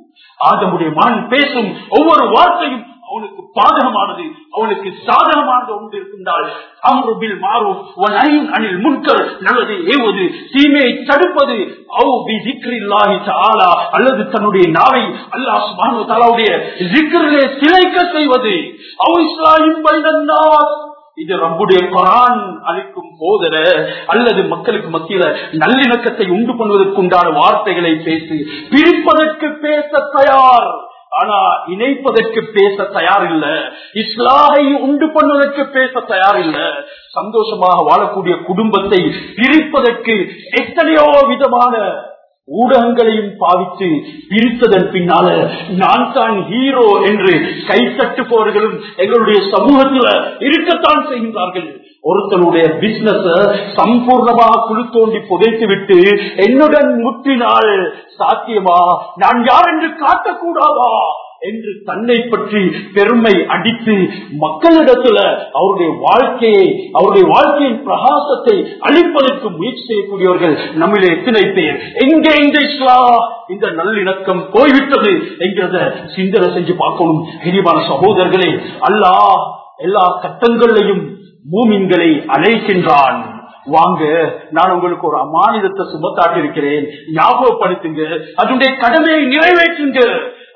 A: ஆதமுடைய மகன் பேசும் ஒவ்வொரு வார்த்தையும் அவனுக்கு பாதகமானது அவனுக்கு சாதகமானது ஒன்று இருந்தால் அம்ருபில் மாறும் அனில் முன்கர் நல்லதை ஏவுவது தீமையை தடுப்பது அவு பி திக்ரில்லாஹி தஆலா அல்லது தன்னுடைய நாவை அல்லாஹ் சுப்ஹானஹு வ தஆலாவுடைய ஜிக்ரிலே சிலைக்க செய்வது அவு இஸ்லாஹின் பைனன்னாஸ் இது ரப்புடைய குரான் அளிக்கும் போதல அல்லது மக்களுக்கு மத்தியில நல்லிணக்கத்தை உண்டு பண்ணுவதற்கு உண்டான வார்த்தைகளை பேசி பிரிப்பதற்கு பேச தயார் ஆனா இணைப்பதற்கு பேச தயார் இல்ல இஸ்லாமை உண்டு பண்ணுவதற்கு பேச தயார் இல்ல சந்தோஷமாக வாழக்கூடிய குடும்பத்தை பிரிப்பதற்கு எத்தனையோ விதமான ஊடகங்களையும் பாவித்து பிரித்ததன் பின்னால நான் தான் ஹீரோ என்று கைத்தட்டுபவர்களும் எங்களுடைய சமூகத்தில் இருக்கத்தான் செய்கின்றார்கள் ஒருத்தனுடைய பிசினஸ் சம்பூர்ணமாக குழு தோண்டி புதைத்து விட்டு என்னுடன் முற்றினால் சாத்தியமா நான் யார் என்று காட்டக்கூடாதா என்று தன்னை பற்றி பெருமை அடித்து மக்களிடத்துல அவருடைய வாழ்க்கையை அவருடைய வாழ்க்கையின் பிரகாசத்தை அளிப்பதற்கு முயற்சி செய்யக்கூடியவர்கள் நம்மிலே எத்தனை பேர் எங்கே இந்த இஸ்லாம் இந்த நல்லிணக்கம் போய்விட்டது என்கிறத சிந்தனை செஞ்சு பார்க்கணும் இனிமான சகோதரர்களே அல்லாஹ் எல்லா கட்டங்களையும் மூமின்களை அழைக்கின்றான் வாங்க நான் உங்களுக்கு ஒரு அமானிதத்தை சுமத்தாட்டி இருக்கிறேன் ஞாபகப்படுத்துங்க அதனுடைய கடமையை நிறைவேற்றுங்க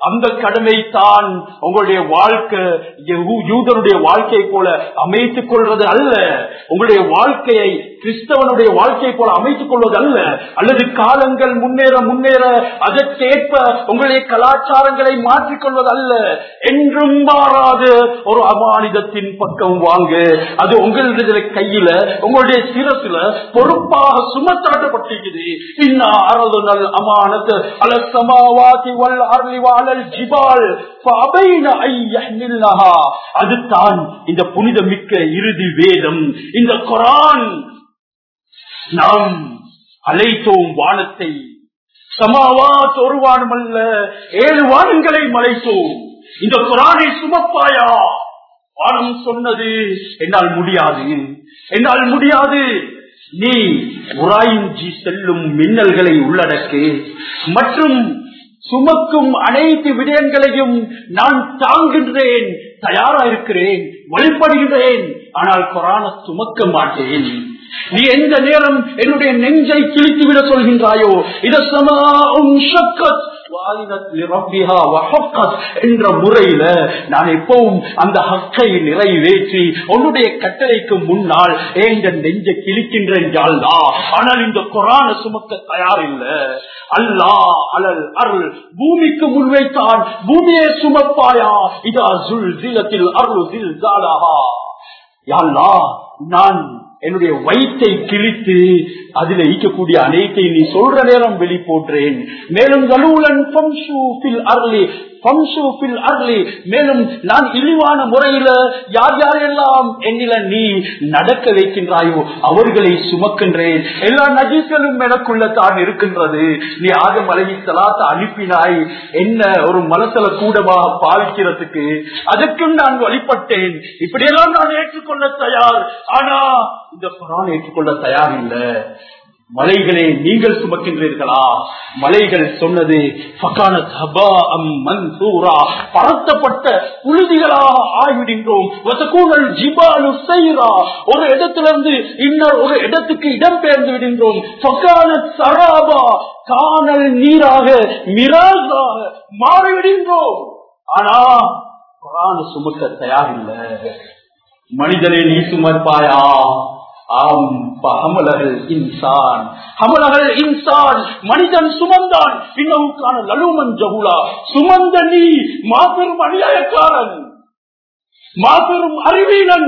A: அந்த கடமை தான் உங்களுடைய வாழ்க்கை யூ- யூதனுடைய வாழ்க்கை போல அமைத்துக் கொள்வது அல்ல உங்களுடைய வாழ்க்கையை கிறிஸ்தவனுடைய வாழ்க்கை போல அமைத்துக் கொள்வது அல்ல அல்லது காலங்கள் முன்னேற முன்னேற அதற்கேற்ப உங்களுடைய கலாச்சாரங்களை மாற்றிக்கொள்வது அல்ல என்றும் மாறாது ஒரு அமானிதத்தின் பக்கம் வாங்க அது உங்களுடைய கையில உங்களுடைய சிரசுல பொறுப்பாக சுமத்தாட்டப்பட்டிருக்குது இன்னா அரதுனல் அமானத்து அல சமாவாதி வல் அருளி வாழல் ஜிபால் فأبين أن يحملنها. அதுதான் இந்த புனிதமிக்க இறுதி வேதம் இந்த குரான் நாம் அழைத்தோம் வானத்தை சமாவாத் ஒரு வானம் அல்ல ஏழு வானங்களை மலைத்தோம் இந்த குரானை சுமப்பாயா வானம் சொன்னது என்னால் முடியாது என்னால் முடியாது நீ உராயிஞ்சி செல்லும் மின்னல்களை உள்ளடக்கு மற்றும் சுமக்கும் அனைத்து விடயங்களையும் நான் தாங்குகின்றேன் தயாரா இருக்கிறேன் வழிபடுகிறேன் ஆனால் குரான சுமக்க மாட்டேன் நீ எந்த நேரம் என்னுடைய நெஞ்சை கிழித்து விட சொல்கின்றாயோ இத சமாவும் ஷக்கத் வாயினத் லிரப்பிஹா வஹக்கத் என்ற முறையில நான் எப்பவும் அந்த ஹக்கை நிறைவேற்றி உன்னுடைய கட்டளைக்கு முன்னால் எங்க நெஞ்ச கிழிக்கின்றேன் ஜால்தா ஆனால் இந்த குரான சுமக்க தயார் இல்ல அல்லாஹ் அலல் அருள் பூமிக்கு முன்வைத்தான் பூமியை சுமப்பாயா இதா சுல் ஜிலத்தில் அருள் ஜில் ஜாலாஹா யா அல்லாஹ், நான் என்னுடைய வயிற்றை கிழித்து அதில் ஈக்கக்கூடிய அனைத்தை நீ சொல்ற நேரம் வெளி போன்றேன் மேலும் கலூலன் பம்சு ஃபில் அருளி பம்சு ஃபில் அருளி மேலும் நான் இழிவான முறையில யார் யாரெல்லாம் என்னில நீ நடக்க வைக்கின்றாயோ அவர்களை சுமக்கின்றேன் எல்லா நஜீஸ்களும் எனக்குள்ள தான் இருக்கின்றது நீ ஆக மலையை சலாத்த அனுப்பினாய் என்ன ஒரு மலசல கூடமாக பாவிக்கிறதுக்கு அதற்கும் நான் வழிபட்டேன் இப்படியெல்லாம் நான் ஏற்றுக்கொள்ள தயார் ஆனா இந்த குரான் ஏற்றுக்கொள்ள தயார் இல்ல மலைகளை நீங்கள் சுமக்கின்றீர்களா மலைகள் சொன்னது ஃபகானத் ஹபாஅம் மன்சூரா பரத்தப்பட்ட புழுதிகளாக ஆகிவிடுகிறோம் வசகூனல் ஜிபாலு சைரா ஒரு இடத்திலிருந்து இன்னொரு ஒரு இடத்துக்கு இடம்பெயர்ந்து விடுகின்றோம் ஃபகானத் சராபா காணல் நீராக மிராசாக மாறிவிடுகின்றோம் ஆனா குரான் சுமக்க தயாரில்லை மனிதனை நீ சுமர்ப்பாயா ஆம் ஹமலகள் இன்சான் ஹமலகள் இன்சான் மனிதன் சுமந்தான் பின்னவுக்கான லலுமன் ஜகுலா சுமந்த நீ மாபெரும் அநியாயக்காரன் மாபெரும் அறிவீனன்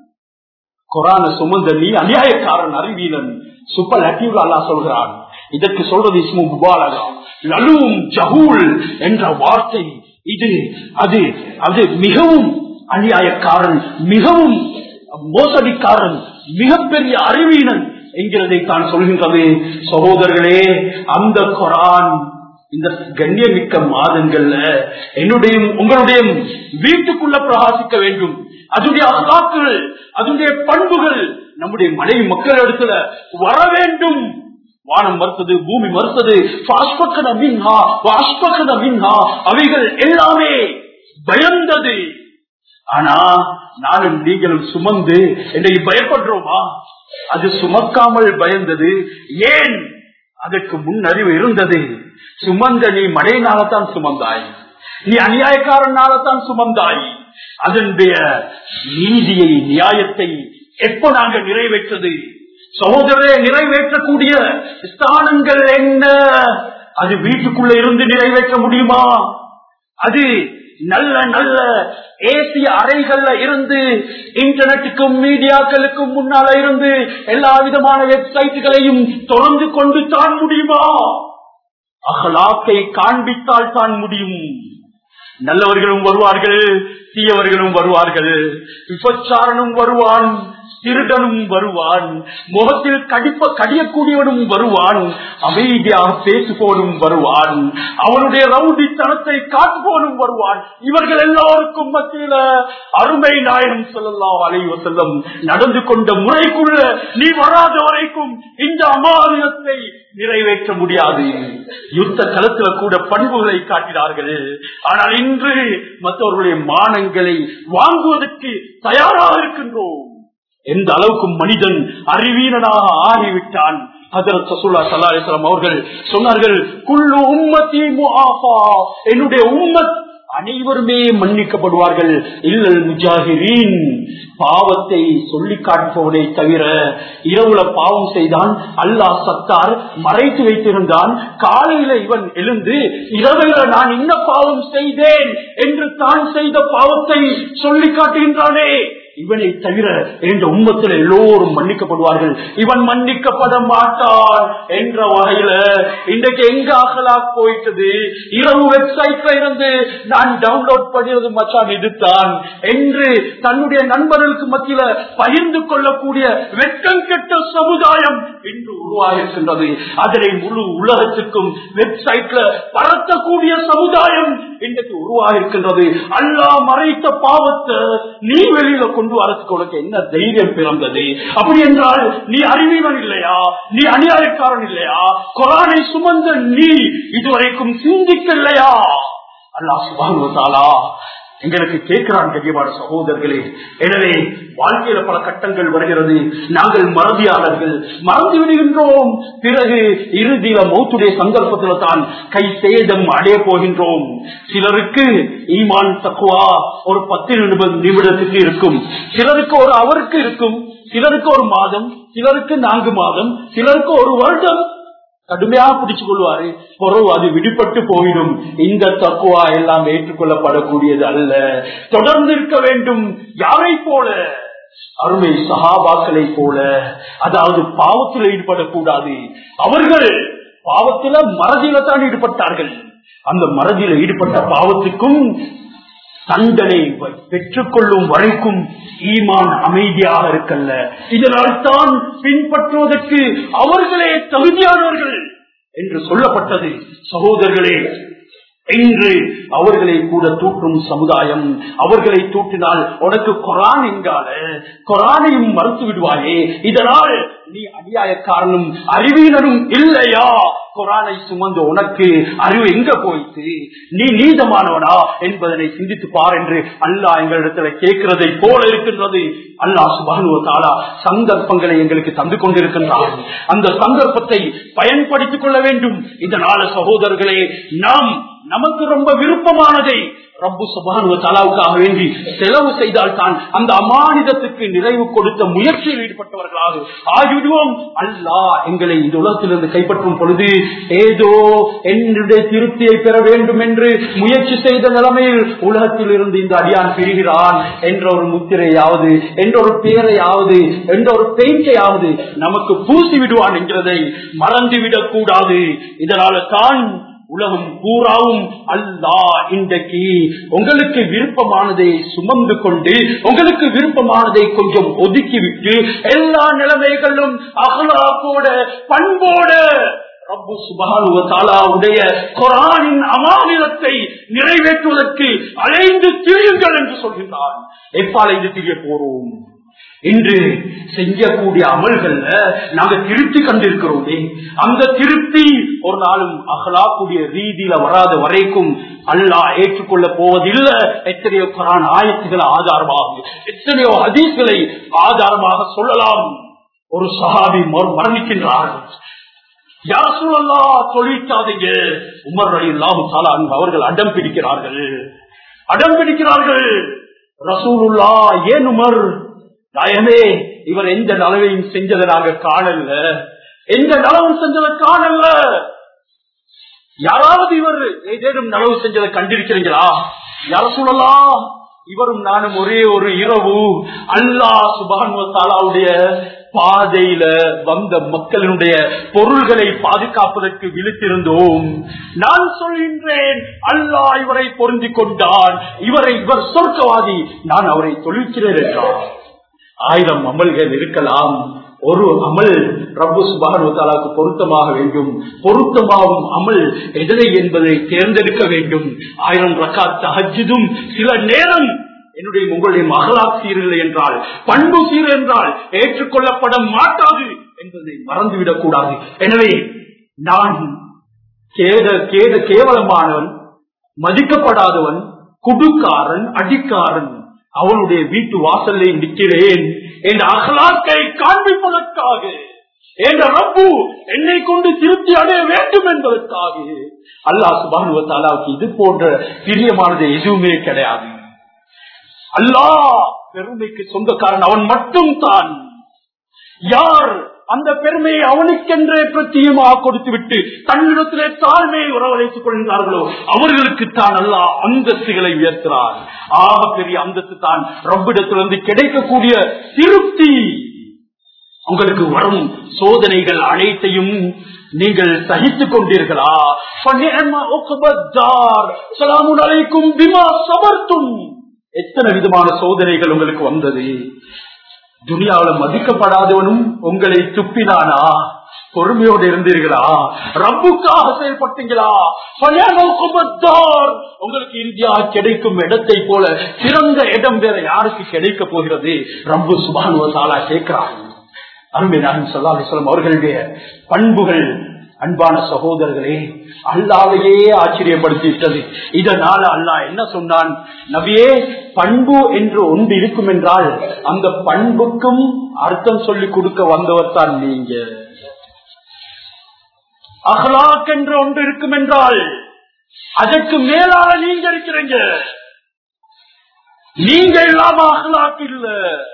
A: குரான சுமந்த நீ அநியாயக்காரன் அறிவீனன் சூப்பர் லட்டிவ் அல்லா சொல்கிறான் இதற்கு சொல்றது இஸ்மு முபாலகா லலும் ஜஹூல் என்ற வார்த்தை இது அது அது மிகவும் அநியாயக்காரன் மிகவும் மோசடிக்காரன் மிகப்பெரிய அறிவீனன் என்கிறதை தான் சொல்கின்றது சகோதரர்களே அந்த குரான் இந்த கண்ணியமிக்க மாதங்கள்ல என்னுடைய உங்களுடைய வீட்டுக்குள்ள பிரகாசிக்க வேண்டும் அதனுடைய அகலாக்கள் அதனுடைய பண்புகள் நம்முடைய மனைவி மக்கள் இடத்துல வர வேண்டும் வானம் மறுத்தது பூமி மறுத்தது பாஸ்பக்கன மின்ஹா பாஸ்பக்கன மின்ஹா அவைகள் எல்லாமே பயந்தது ஆனா நானும் நீங்களும் சுமந்து என்னை பயப்படுறோமா அது சுமக்காமல் பயந்தது ஏன் அதற்கு முன் அறிவு இருந்தது சுமந்த நீ மழையினால்தான் சுமந்தாய் நீ அநியாயக்காரனால்தான் சுமந்தாய் அதனுடைய நீதியை நியாயத்தை எப்ப நாங்க நிறைவேற்றது சகோதரரை நிறைவேற்றக்கூடிய ஸ்தானங்கள் என்ன அது வீட்டுக்குள்ள இருந்து நிறைவேற்ற முடியுமா அது நல்ல நல்ல ஏசிய அறைகள்ல இருந்து இன்டர்நெட்டுக்கும் மீடியாக்களுக்கும் முன்னால இருந்து எல்லா விதமான வெப்சைட்டுகளையும் தொடர்ந்து கொண்டு தான் முடியுமா அகலாக்கை காண்பித்தால் தான் முடியும் நல்லவர்களும் வருவார்கள் தீயவர்களும் வருவார்கள் விபச்சாரனும் வருவான் திருடனும் வருவான் முகத்தில் கடிப்ப கடியக்கூடியவனும் வருவான் அமைதியாக பேசுபோனும் வருவான் அவனுடைய ரவுடித்தனத்தை காட்டுபோனும் வருவான் இவர்கள் எல்லோருக்கும் மத்தியில அருமை நாயகம் சொல்லலாம் அலைவ செல்லம் நடந்து கொண்ட முறைக்குள்ள நீ வராத வரைக்கும் இந்த அமானியத்தை நிறைவேற்ற முடியாது யுத்த களத்துல கூட பண்புகளை காட்டினார்கள் ஆனால் இன்று மற்றவர்களுடைய மானங்களை வாங்குவதற்கு தயாராக இருக்கின்றோம் எந்த அளவுக்கு மனிதன் அறிவீனனாக ஆகிவிட்டான் ஹஜரத் ரசூல்லா ஸல்லல்லாஹு அலைஹி வஸல்லம் அவர்கள் சொன்னார்கள் குல்லு உம்மத்தி முஆஃபா என்னுடைய உம்மத் அனைவருமே மன்னிக்கப்படுவார்கள் இல்லல் முஜாஹிரீன் பாவத்தை சொல்லி காட்டுபவனை தவிர இரவுல பாவம் செய்தான் அல்லாஹ் சத்தார் மறைத்து வைத்திருந்தான் காலையில இவன் எழுந்து இரவையில நான் இன்ன பாவம் செய்தேன் என்று தான் செய்த பாவத்தை சொல்லி காட்டுகின்றானே இவனை தவிர என்ற உம்மத்தில் எல்லோரும் மன்னிக்கப்படுவார்கள் இவன் மன்னிக்கப்பட மாட்டான் என்ற வகையில இன்றைக்கு எங்க அகலாக் போயிட்டது இரவு வெப்சைட்ல இருந்து நான் டவுன்லோட் பண்ணியது மச்சான் இதுதான் என்று தன்னுடைய நண்பர்களுக்கு மத்தியில பகிர்ந்து கொள்ளக்கூடிய வெட்டம் கெட்ட சமுதாயம் இன்று உருவாகிருக்கின்றது அதனை முழு உலகத்துக்கும் வெப்சைட்ல பரத்தக்கூடிய சமுதாயம் இன்றைக்கு உருவாகிருக்கின்றது அல்லாஹ் மறைத்த பாவத்தை நீ வெளியில கொண்டு வரதுக்கு உனக்கு என்ன தைரியம் பிறந்தது அப்படி என்றால் நீ அறிவீவன் இல்லையா நீ அநியாயக்காரன் இல்லையா குரானை சுமந்த நீ இதுவரைக்கும் சிந்திக்கலையா அல்லாஹ் சுபானுவத்தாலா எங்களுக்கு கேட்கிறான் கண்ணியமான சகோதரர்களே எனவே வாழ்க்கையில பல கட்டங்கள் வருகிறது நாங்கள் மறதியாளர்கள் மறந்து விடுகின்றோம் பிறகு இறுதியில மௌத்துடைய சந்தர்ப்பத்தில் தான் கை சேதம் அடைய போகின்றோம் சிலருக்கு ஈமான் தக்குவா ஒரு பத்து நிமிடம் நிமிடத்துக்கு இருக்கும் சிலருக்கு ஒரு அவருக்கு இருக்கும் சிலருக்கு ஒரு மாதம் சிலருக்கு நான்கு மாதம் சிலருக்கு ஒரு வருடம் கடுமையா பிடிச்சு கொள்வாரு பொறவு அது விடுபட்டு போயிடும் இந்த தக்குவா எல்லாம் ஏற்றுக்கொள்ளப்படக்கூடியது அல்ல தொடர்ந்து இருக்க வேண்டும் யாரை போல அருமை சகாபாக்களை போல அதாவது பாவத்தில் ஈடுபடக்கூடாது அவர்கள் பாவத்தில மறதியில தான் ஈடுபட்டார்கள் அந்த மறதியில ஈடுபட்ட பாவத்துக்கும் தண்டனை பெற்றுக் கொள்ளும் வரைக்கும் ஈமான் அமைதியாக இருக்கல்ல இதனால் தான் பின்பற்றுவதற்கு அவர்களே தகுதியானவர்கள் என்று சொல்லப்பட்டது சகோதரர்களே இன்று அவர்களை கூட தூற்றும் சமுதாயம் அவர்களை தூற்றினால் உனக்கு கொரான் என்கால கொரானையும் மறுத்து விடுவாயே இதனால் நீ அநியாயக்காரனும் அறிவியலரும் இல்லையா கொரானை சுமந்து உனக்கு அறிவு எங்க போயிட்டு நீ நீதமானவனா என்பதனை சிந்தித்து பார் என்று அல்லாஹ் எங்களிடத்துல கேட்கிறதை போல இருக்கின்றது அல்லாஹ் சுபானுவ தாலா சந்தர்ப்பங்களை எங்களுக்கு தந்து கொண்டிருக்கின்றான் அந்த சந்தர்ப்பத்தை பயன்படுத்திக் கொள்ள வேண்டும் இதனால சகோதரர்களே நாம் நமக்கு ரொம்ப விருப்பமானதை ரப்பு சுபானுவ தலாவுக்காக வேண்டி செலவு செய்தால் தான் அந்த அமானிதத்துக்கு நிறைவு கொடுத்த முயற்சியில் ஈடுபட்டவர்களாக ஆகிவிடுவோம் அல்லா எங்களை இந்த உலகத்திலிருந்து கைப்பற்றும் பொழுது ஏதோ என்னுடைய திருப்தியை பெற வேண்டும் என்று முயற்சி செய்த நிலைமையில் உலகத்தில் இருந்து இந்த அடியான் பிரிகிறான் என்ற ஒரு முத்திரையாவது என்ற ஒரு பேரையாவது என்ற ஒரு பெயிண்டையாவது நமக்கு பூசி விடுவான் என்கிறதை மறந்துவிடக் கூடாது இதனால தான் உலகம் பூராவும் அல்லா இன்றைக்கு உங்களுக்கு விருப்பமானதை சுமந்து கொண்டு உங்களுக்கு விருப்பமானதை கொஞ்சம் ஒதுக்கிவிட்டு எல்லா நிலைமைகளும் அகலாக்கோட பண்போட ரப்பு சுபானுடைய குரானின் அமானிதத்தை நிறைவேற்றுவதற்கு அலைந்து திரியுங்கள் என்று சொல்கின்றான் எப்ப அலைந்து திரிய போறோம் இன்று செய்யக்கூடிய அமல்கள்ல நாங்க திருப்தி கண்டிருக்கிறோமே அந்த திருப்தி ஒரு நாளும் அகலாக்கூடிய ரீதியில வராத வரைக்கும் அல்லாஹ் ஏற்றுக்கொள்ள போவதில்லை எத்தனையோ குரான் ஆயத்துகளை ஆதாரமாக எத்தனையோ ஹதீஸ்களை ஆதாரமாக சொல்லலாம் ஒரு சஹாபி மரணிக்கின்றார்கள் யார் சொல்லலாம் தொழிற்சாதீங்க உமர் அலி இல்லாம அவர்கள் அடம் பிடிக்கிறார்கள் அடம் பிடிக்கிறார்கள் ரசூலுல்லா ஏன் உமர் நாயமே இவர் எந்த நலவையும் செஞ்சதை நாங்க காணல எந்த நலவும் செஞ்சதை காணல யாராவது இவர் ஏதேனும் நலவு செஞ்சதை கண்டிருக்கிறீங்களா யார சொல்லலாம் இவரும் நானும் ஒரே ஒரு இரவு அல்லா சுபானுவத்தாலாவுடைய பாதையில வந்த மக்களினுடைய பொருள்களை பாதுகாப்பதற்கு விழித்திருந்தோம் நான் சொல்கின்றேன் அல்லாஹ் இவரை பொருந்தி கொண்டான் இவரை இவர் சொர்க்கவாதி நான் அவரை தொழிற்கிறேன் என்றார் ஆயிரம் அமல்கள் இருக்கலாம் ஒரு அமல் ரப்பு சுபானுக்கு பொருத்தமாக வேண்டும் பொருத்தமாகும் அமல் எதனை என்பதை தேர்ந்தெடுக்க வேண்டும் ஆயிரம் ரக்காத்த ஹஜ்ஜும் சில நேரம் என்னுடைய உங்களுடைய மகளா சீரில்லை என்றால் பண்பு சீர் என்றால் ஏற்றுக்கொள்ளப்பட மாட்டாது என்பதை மறந்துவிடக் கூடாது எனவே நான் கேட கேட கேவலமானவன் மதிக்கப்படாதவன் குடுக்காரன் அடிக்காரன் அவனுடைய வீட்டு வாசல்ல நிற்கிறேன் என் அகலாக்கை காண்பிப்பதற்காக என்ற ரப்பு என்னை கொண்டு திருப்தி அடைய வேண்டும் என்பதற்காக அல்லாஹ் சுபானுவத்தாலாவுக்கு இது போன்ற பிரியமானது எதுவுமே கிடையாது அல்லாஹ் பெருமைக்கு சொந்தக்காரன் அவன் மட்டும் தான் யார் அந்த பெருமையை அவனுக்கென்றே பிரத்தியமாக கொடுத்து விட்டு தன்னிடத்திலே தாழ்மையை உறவழைத்துக் கொள்கிறார்களோ அவர்களுக்கு தான் அல்ல அந்தஸ்துகளை உயர்த்துறார் ஆக பெரிய அந்தஸ்து தான் ரப்பிடத்திலிருந்து கிடைக்கக்கூடிய திருப்தி உங்களுக்கு வரும் சோதனைகள் அனைத்தையும் நீங்கள் சகித்துக் கொண்டீர்களா அலைக்கும் பிமா சமர்த்தும் எத்தனை விதமான சோதனைகள் உங்களுக்கு வந்தது துனியாவில் மதிக்கப்படாதவனும் உங்களை துப்பினானா பொறுமையோடு இருந்தீர்களா ரப்புக்காக செயல்பட்டீங்களா உங்களுக்கு இறுதியாக கிடைக்கும் இடத்தை போல சிறந்த இடம் வேற யாருக்கு கிடைக்க போகிறது ரப்பு சுபானுவசாலா கேட்கிறான் அருமை நான் சொல்லாசலம் அவர்களுடைய பண்புகள் அன்பான சகோதரர்களே அல்லாவையே ஆச்சரியப்படுத்திவிட்டது இதனால அல்லா என்ன சொன்னான் நபியே பண்பு என்று ஒன்று இருக்கும் என்றால் அந்த பண்புக்கும் அர்த்தம் சொல்லிக் கொடுக்க வந்தவர் தான் நீங்க அஹ்லாக் என்று ஒன்று இருக்கும் என்றால் அதற்கு மேலால நீங்க இருக்கிறீங்க நீங்க இல்லாம அஹ்லாக் இல்ல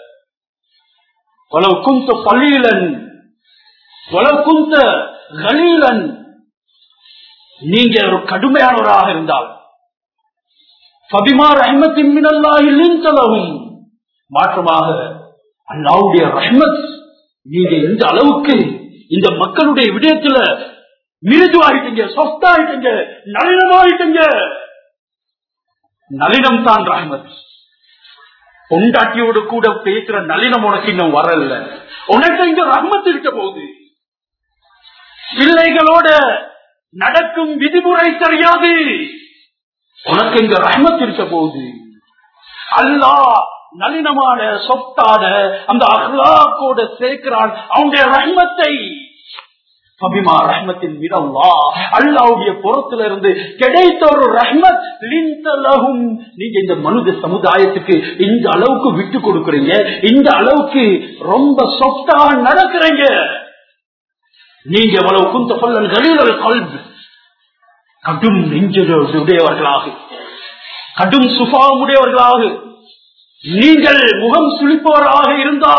A: வளவு குந்த பள்ளியிலன் வளவு குந்த கலீலன் நீங்க ஒரு கடுமையானவராக இருந்தால் பபிமார் அஹமத்தின் மினல்லாஹிலும் மாற்றமாக அல்லாவுடைய ரஹ்மத் நீங்க எந்த அளவுக்கு இந்த மக்களுடைய விடயத்துல மிருதுவாயிட்டீங்க சொத்தாயிட்டீங்க நளினமாயிட்டீங்க நளினம் தான் ரஹ்மத் பொண்டாட்டியோடு கூட பேசுற நளினம் உனக்கு இன்னும் வரல உனக்கு இங்க ரஹ்மத் இருக்க போகுது பிள்ளைகளோட நடக்கும் விதிமுறை தெரியாது உனக்கு இங்க ரஹ்மத் இருக்க போகுது அல்லா நளினமான சொத்தான அந்த அஹ்லாக்கோட சேர்க்கிறான் அவனுடைய ரஹ்மத்தை பபிமா ரஹ்மத்தின் மீதல்லா அல்லாவுடைய புறத்துல இருந்து கிடைத்த ஒரு ரஹ்மத் லிந்தலகும் நீங்க இந்த மனித சமுதாயத்துக்கு இந்த அளவுக்கு விட்டு கொடுக்கறீங்க இந்த அளவுக்கு ரொம்ப சொத்தா நடக்கிறீங்க நீங்க எவ்வளவு குந்த சொல்லல் கலீரல் கல்வி கடும் நெஞ்சடையவர்களாக கடும் சுபாவமுடையவர்களாக நீங்கள் முகம் சுழிப்பவராக இருந்தா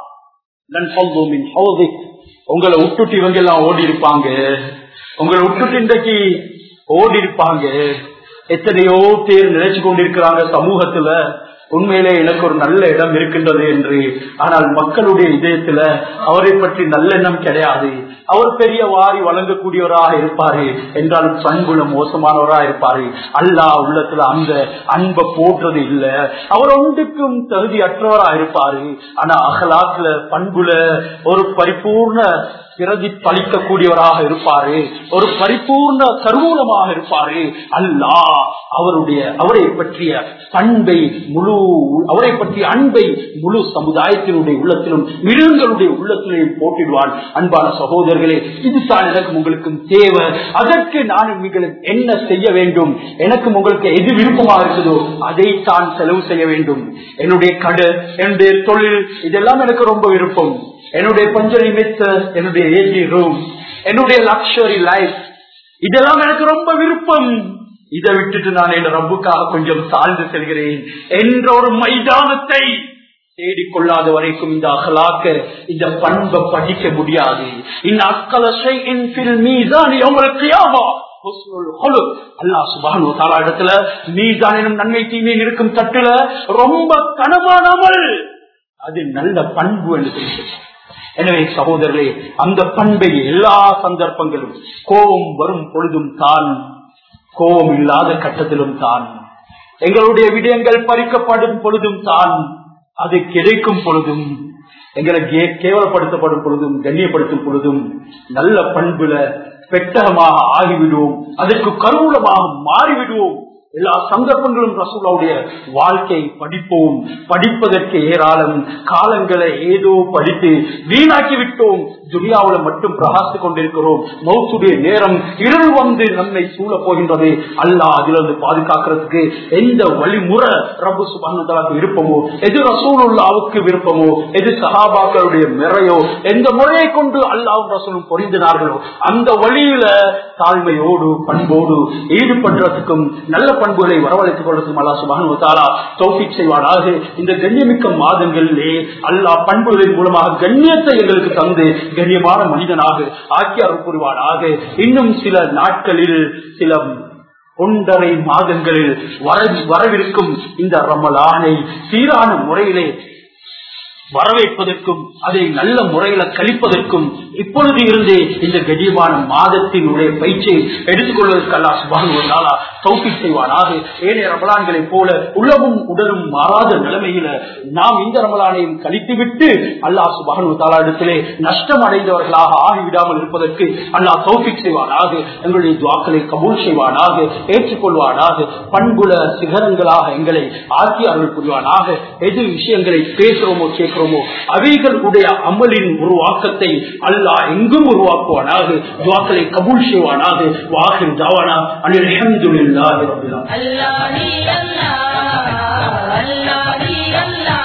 A: உங்களை விட்டுட்டு இவங்க எல்லாம் ஓடி இருப்பாங்க உங்களை விட்டுட்டு இன்றைக்கு ஓடி இருப்பாங்க எத்தனையோ பேர் நினைச்சு கொண்டிருக்கிறாங்க சமூகத்துல உண்மையிலே எனக்கு ஒரு நல்ல இடம் இருக்கின்றது என்று ஆனால் மக்களுடைய இதயத்துல அவரை பற்றி நல்லெண்ணம் கிடையாது அவர் பெரிய வாரி வழங்கக்கூடியவராக இருப்பாரு என்றால் பண்புல மோசமானவராக இருப்பாரு அல்லா உள்ளத்துல அந்த அன்பை போடுறது இல்ல அவர் ஒன்றுக்கும் தகுதி அற்றவராக இருப்பாரு ஆனா அகலாத்துல பண்புல ஒரு பரிபூர்ண பிரதி பலிக்கக்கூடியவராக இருப்பாரு ஒரு பரிபூர்ண கருவூலமாக இருப்பாரு அல்லா அவருடைய அவரை பற்றிய பண்பை முழு அவரை பற்றிய அன்பை முழு சமுதாயத்தினுடைய உள்ளத்திலும் மிருகங்களுடைய உள்ளத்திலும் போட்டிடுவான் அன்பான சகோதரர்களே இதுதான் எனக்கும் உங்களுக்கும் தேவை அதற்கு நான் உங்களுக்கு என்ன செய்ய வேண்டும் எனக்கும் உங்களுக்கு எது விருப்பமாக இருக்குதோ அதைத்தான் செலவு செய்ய வேண்டும் என்னுடைய கடை என்னுடைய தொழில் இதெல்லாம் எனக்கு ரொம்ப விருப்பம் என்னுடைய பஞ்சரி மெத்த என்னுடைய ஏசி ரூம் என்னுடைய லக்ஷரி லைஃப் இதெல்லாம் எனக்கு ரொம்ப விருப்பம் இதை விட்டுட்டு நான் என் ரப்புக்காக கொஞ்சம் தாழ்ந்து செல்கிறேன் என்ற ஒரு மைதானத்தை தேடிக்கொள்ளாத வரைக்கும் இந்த அகலாக்க இந்த பண்பை படிக்க முடியாது இந்த அக்கல இடத்துல மீதானும் நன்மை தீமையும் இருக்கும் தட்டுல ரொம்ப கனமானாமல் அது நல்ல பண்பு என்று தெரிகிறது எனவே சகோதரர்களே அந்த பண்பை எல்லா சந்தர்ப்பங்களும் கோபம் வரும் பொழுதும் தான் கோபம் இல்லாத கட்டத்திலும் தான் எங்களுடைய விடயங்கள் பறிக்கப்படும் பொழுதும் தான் அது கிடைக்கும் பொழுதும் எங்களை கேவலப்படுத்தப்படும் பொழுதும் கண்ணியப்படுத்தும் பொழுதும் நல்ல பண்புல பெட்டகமாக ஆகிவிடுவோம் அதற்கு கருவூலமாக மாறிவிடுவோம் எல்லா சந்தர்ப்பங்களும் ரசூலாவுடைய வாழ்க்கை படிப்போம் படிப்பதற்கு ஏராளம் காலங்களை ஏதோ படித்து வீணாக்கி விட்டோம் துனியாவுல மட்டும் பிரகாசித்துக் கொண்டிருக்கிறோம் மௌத்துடைய நேரம் இருள் வந்து நம்மை சூழ போகின்றது அல்லாஹ் அதிலிருந்து பாதுகாக்கிறதுக்கு எந்த வழிமுறை ரபு சுபானுக்கு விருப்பமோ எது ரசூலுல்லாவுக்கு விருப்பமோ எது சஹாபாக்களுடைய முறையோ எந்த முறையை கொண்டு அல்லாவும் ரசூலும் பொருந்தினார்களோ அந்த வழியில தாழ்மையோடு பண்போடு ஈடுபடுறதுக்கும் நல்ல பண்புகளை வரவழைத்துக் கொள்வதற்கும் அல்லா சுபானு தாலா தௌஃபிக் செய்வானாக இந்த கண்ணியமிக்க மாதங்களிலே அல்லாஹ் பண்புகளின் மூலமாக கண்ணியத்தை எங்களுக்கு தந்து கண்ணியமான மனிதனாக ஆக்கியார் புரிவானாக இன்னும் சில நாட்களில் சில ஒன்றரை மாதங்களில் வர- வரவிருக்கும் இந்த ரமலானை சீரான முறையிலே வரவேற்பதற்கும் அதை நல்ல முறையில கழிப்பதற்கும் இப்பொழுது இருந்தே இந்த கடியமான மாதத்தினுடைய பயிற்சியை எடுத்துக்கொள்வதற்கு அல்லா சுபானுவதாலா தௌஃபி செய்வானாக ஏனைய ரமலான்களைப் போல உலகும் உடலும் மாறாத நிலைமையில நாம் இந்த ரமலானையும் கழித்துவிட்டு அல்லாஹ் சுபானுவதாலா இடத்திலே நஷ்டம் அடைந்தவர்களாக ஆகிவிடாமல் இருப்பதற்கு அல்லாஹ் தௌஃபிக் செய்வானாக எங்களுடைய துவாக்களை கபூல் செய்வானாக ஏற்றுக்கொள்வானாக பண்புல சிகரங்களாக எங்களை ஆக்கி அருள் புரிவானாக எது விஷயங்களை பேசுறோமோ கேட்கிறோமோ அவைகளுடைய அமலின் உருவாக்கத்தை அல்லாஹ் எங்கும் உருவாக்குவானாக துவாக்களை கபூல் செய்வானாக வாகில் ஜாவானா அனில் அல்ஹம்துலில்லாஹி ரப்பில் ஆலமீன்
B: Allah ni Allah, Allah ni Allah.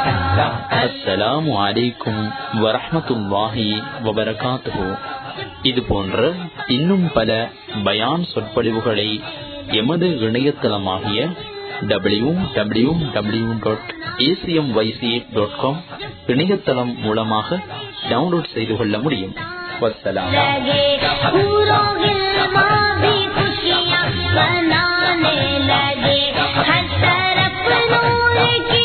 C: அஸ்ஸலாமு அலைக்கும் வரஹ்மத்துல்லாஹி வபரகாத்துஹு இது போன்ற இன்னும் பல பயான் சொற்பொழிவுகளை எமது இணையதளமாகிய W W W dot A C M Y C dot com இணையதளம் மூலமாக டவுன்லோட் செய்து கொள்ள முடியும் வஸ்ஸலாம்
B: लगे पूरों गिलमा भी खुशियाँ मनाने लगे हर तरफ नूर की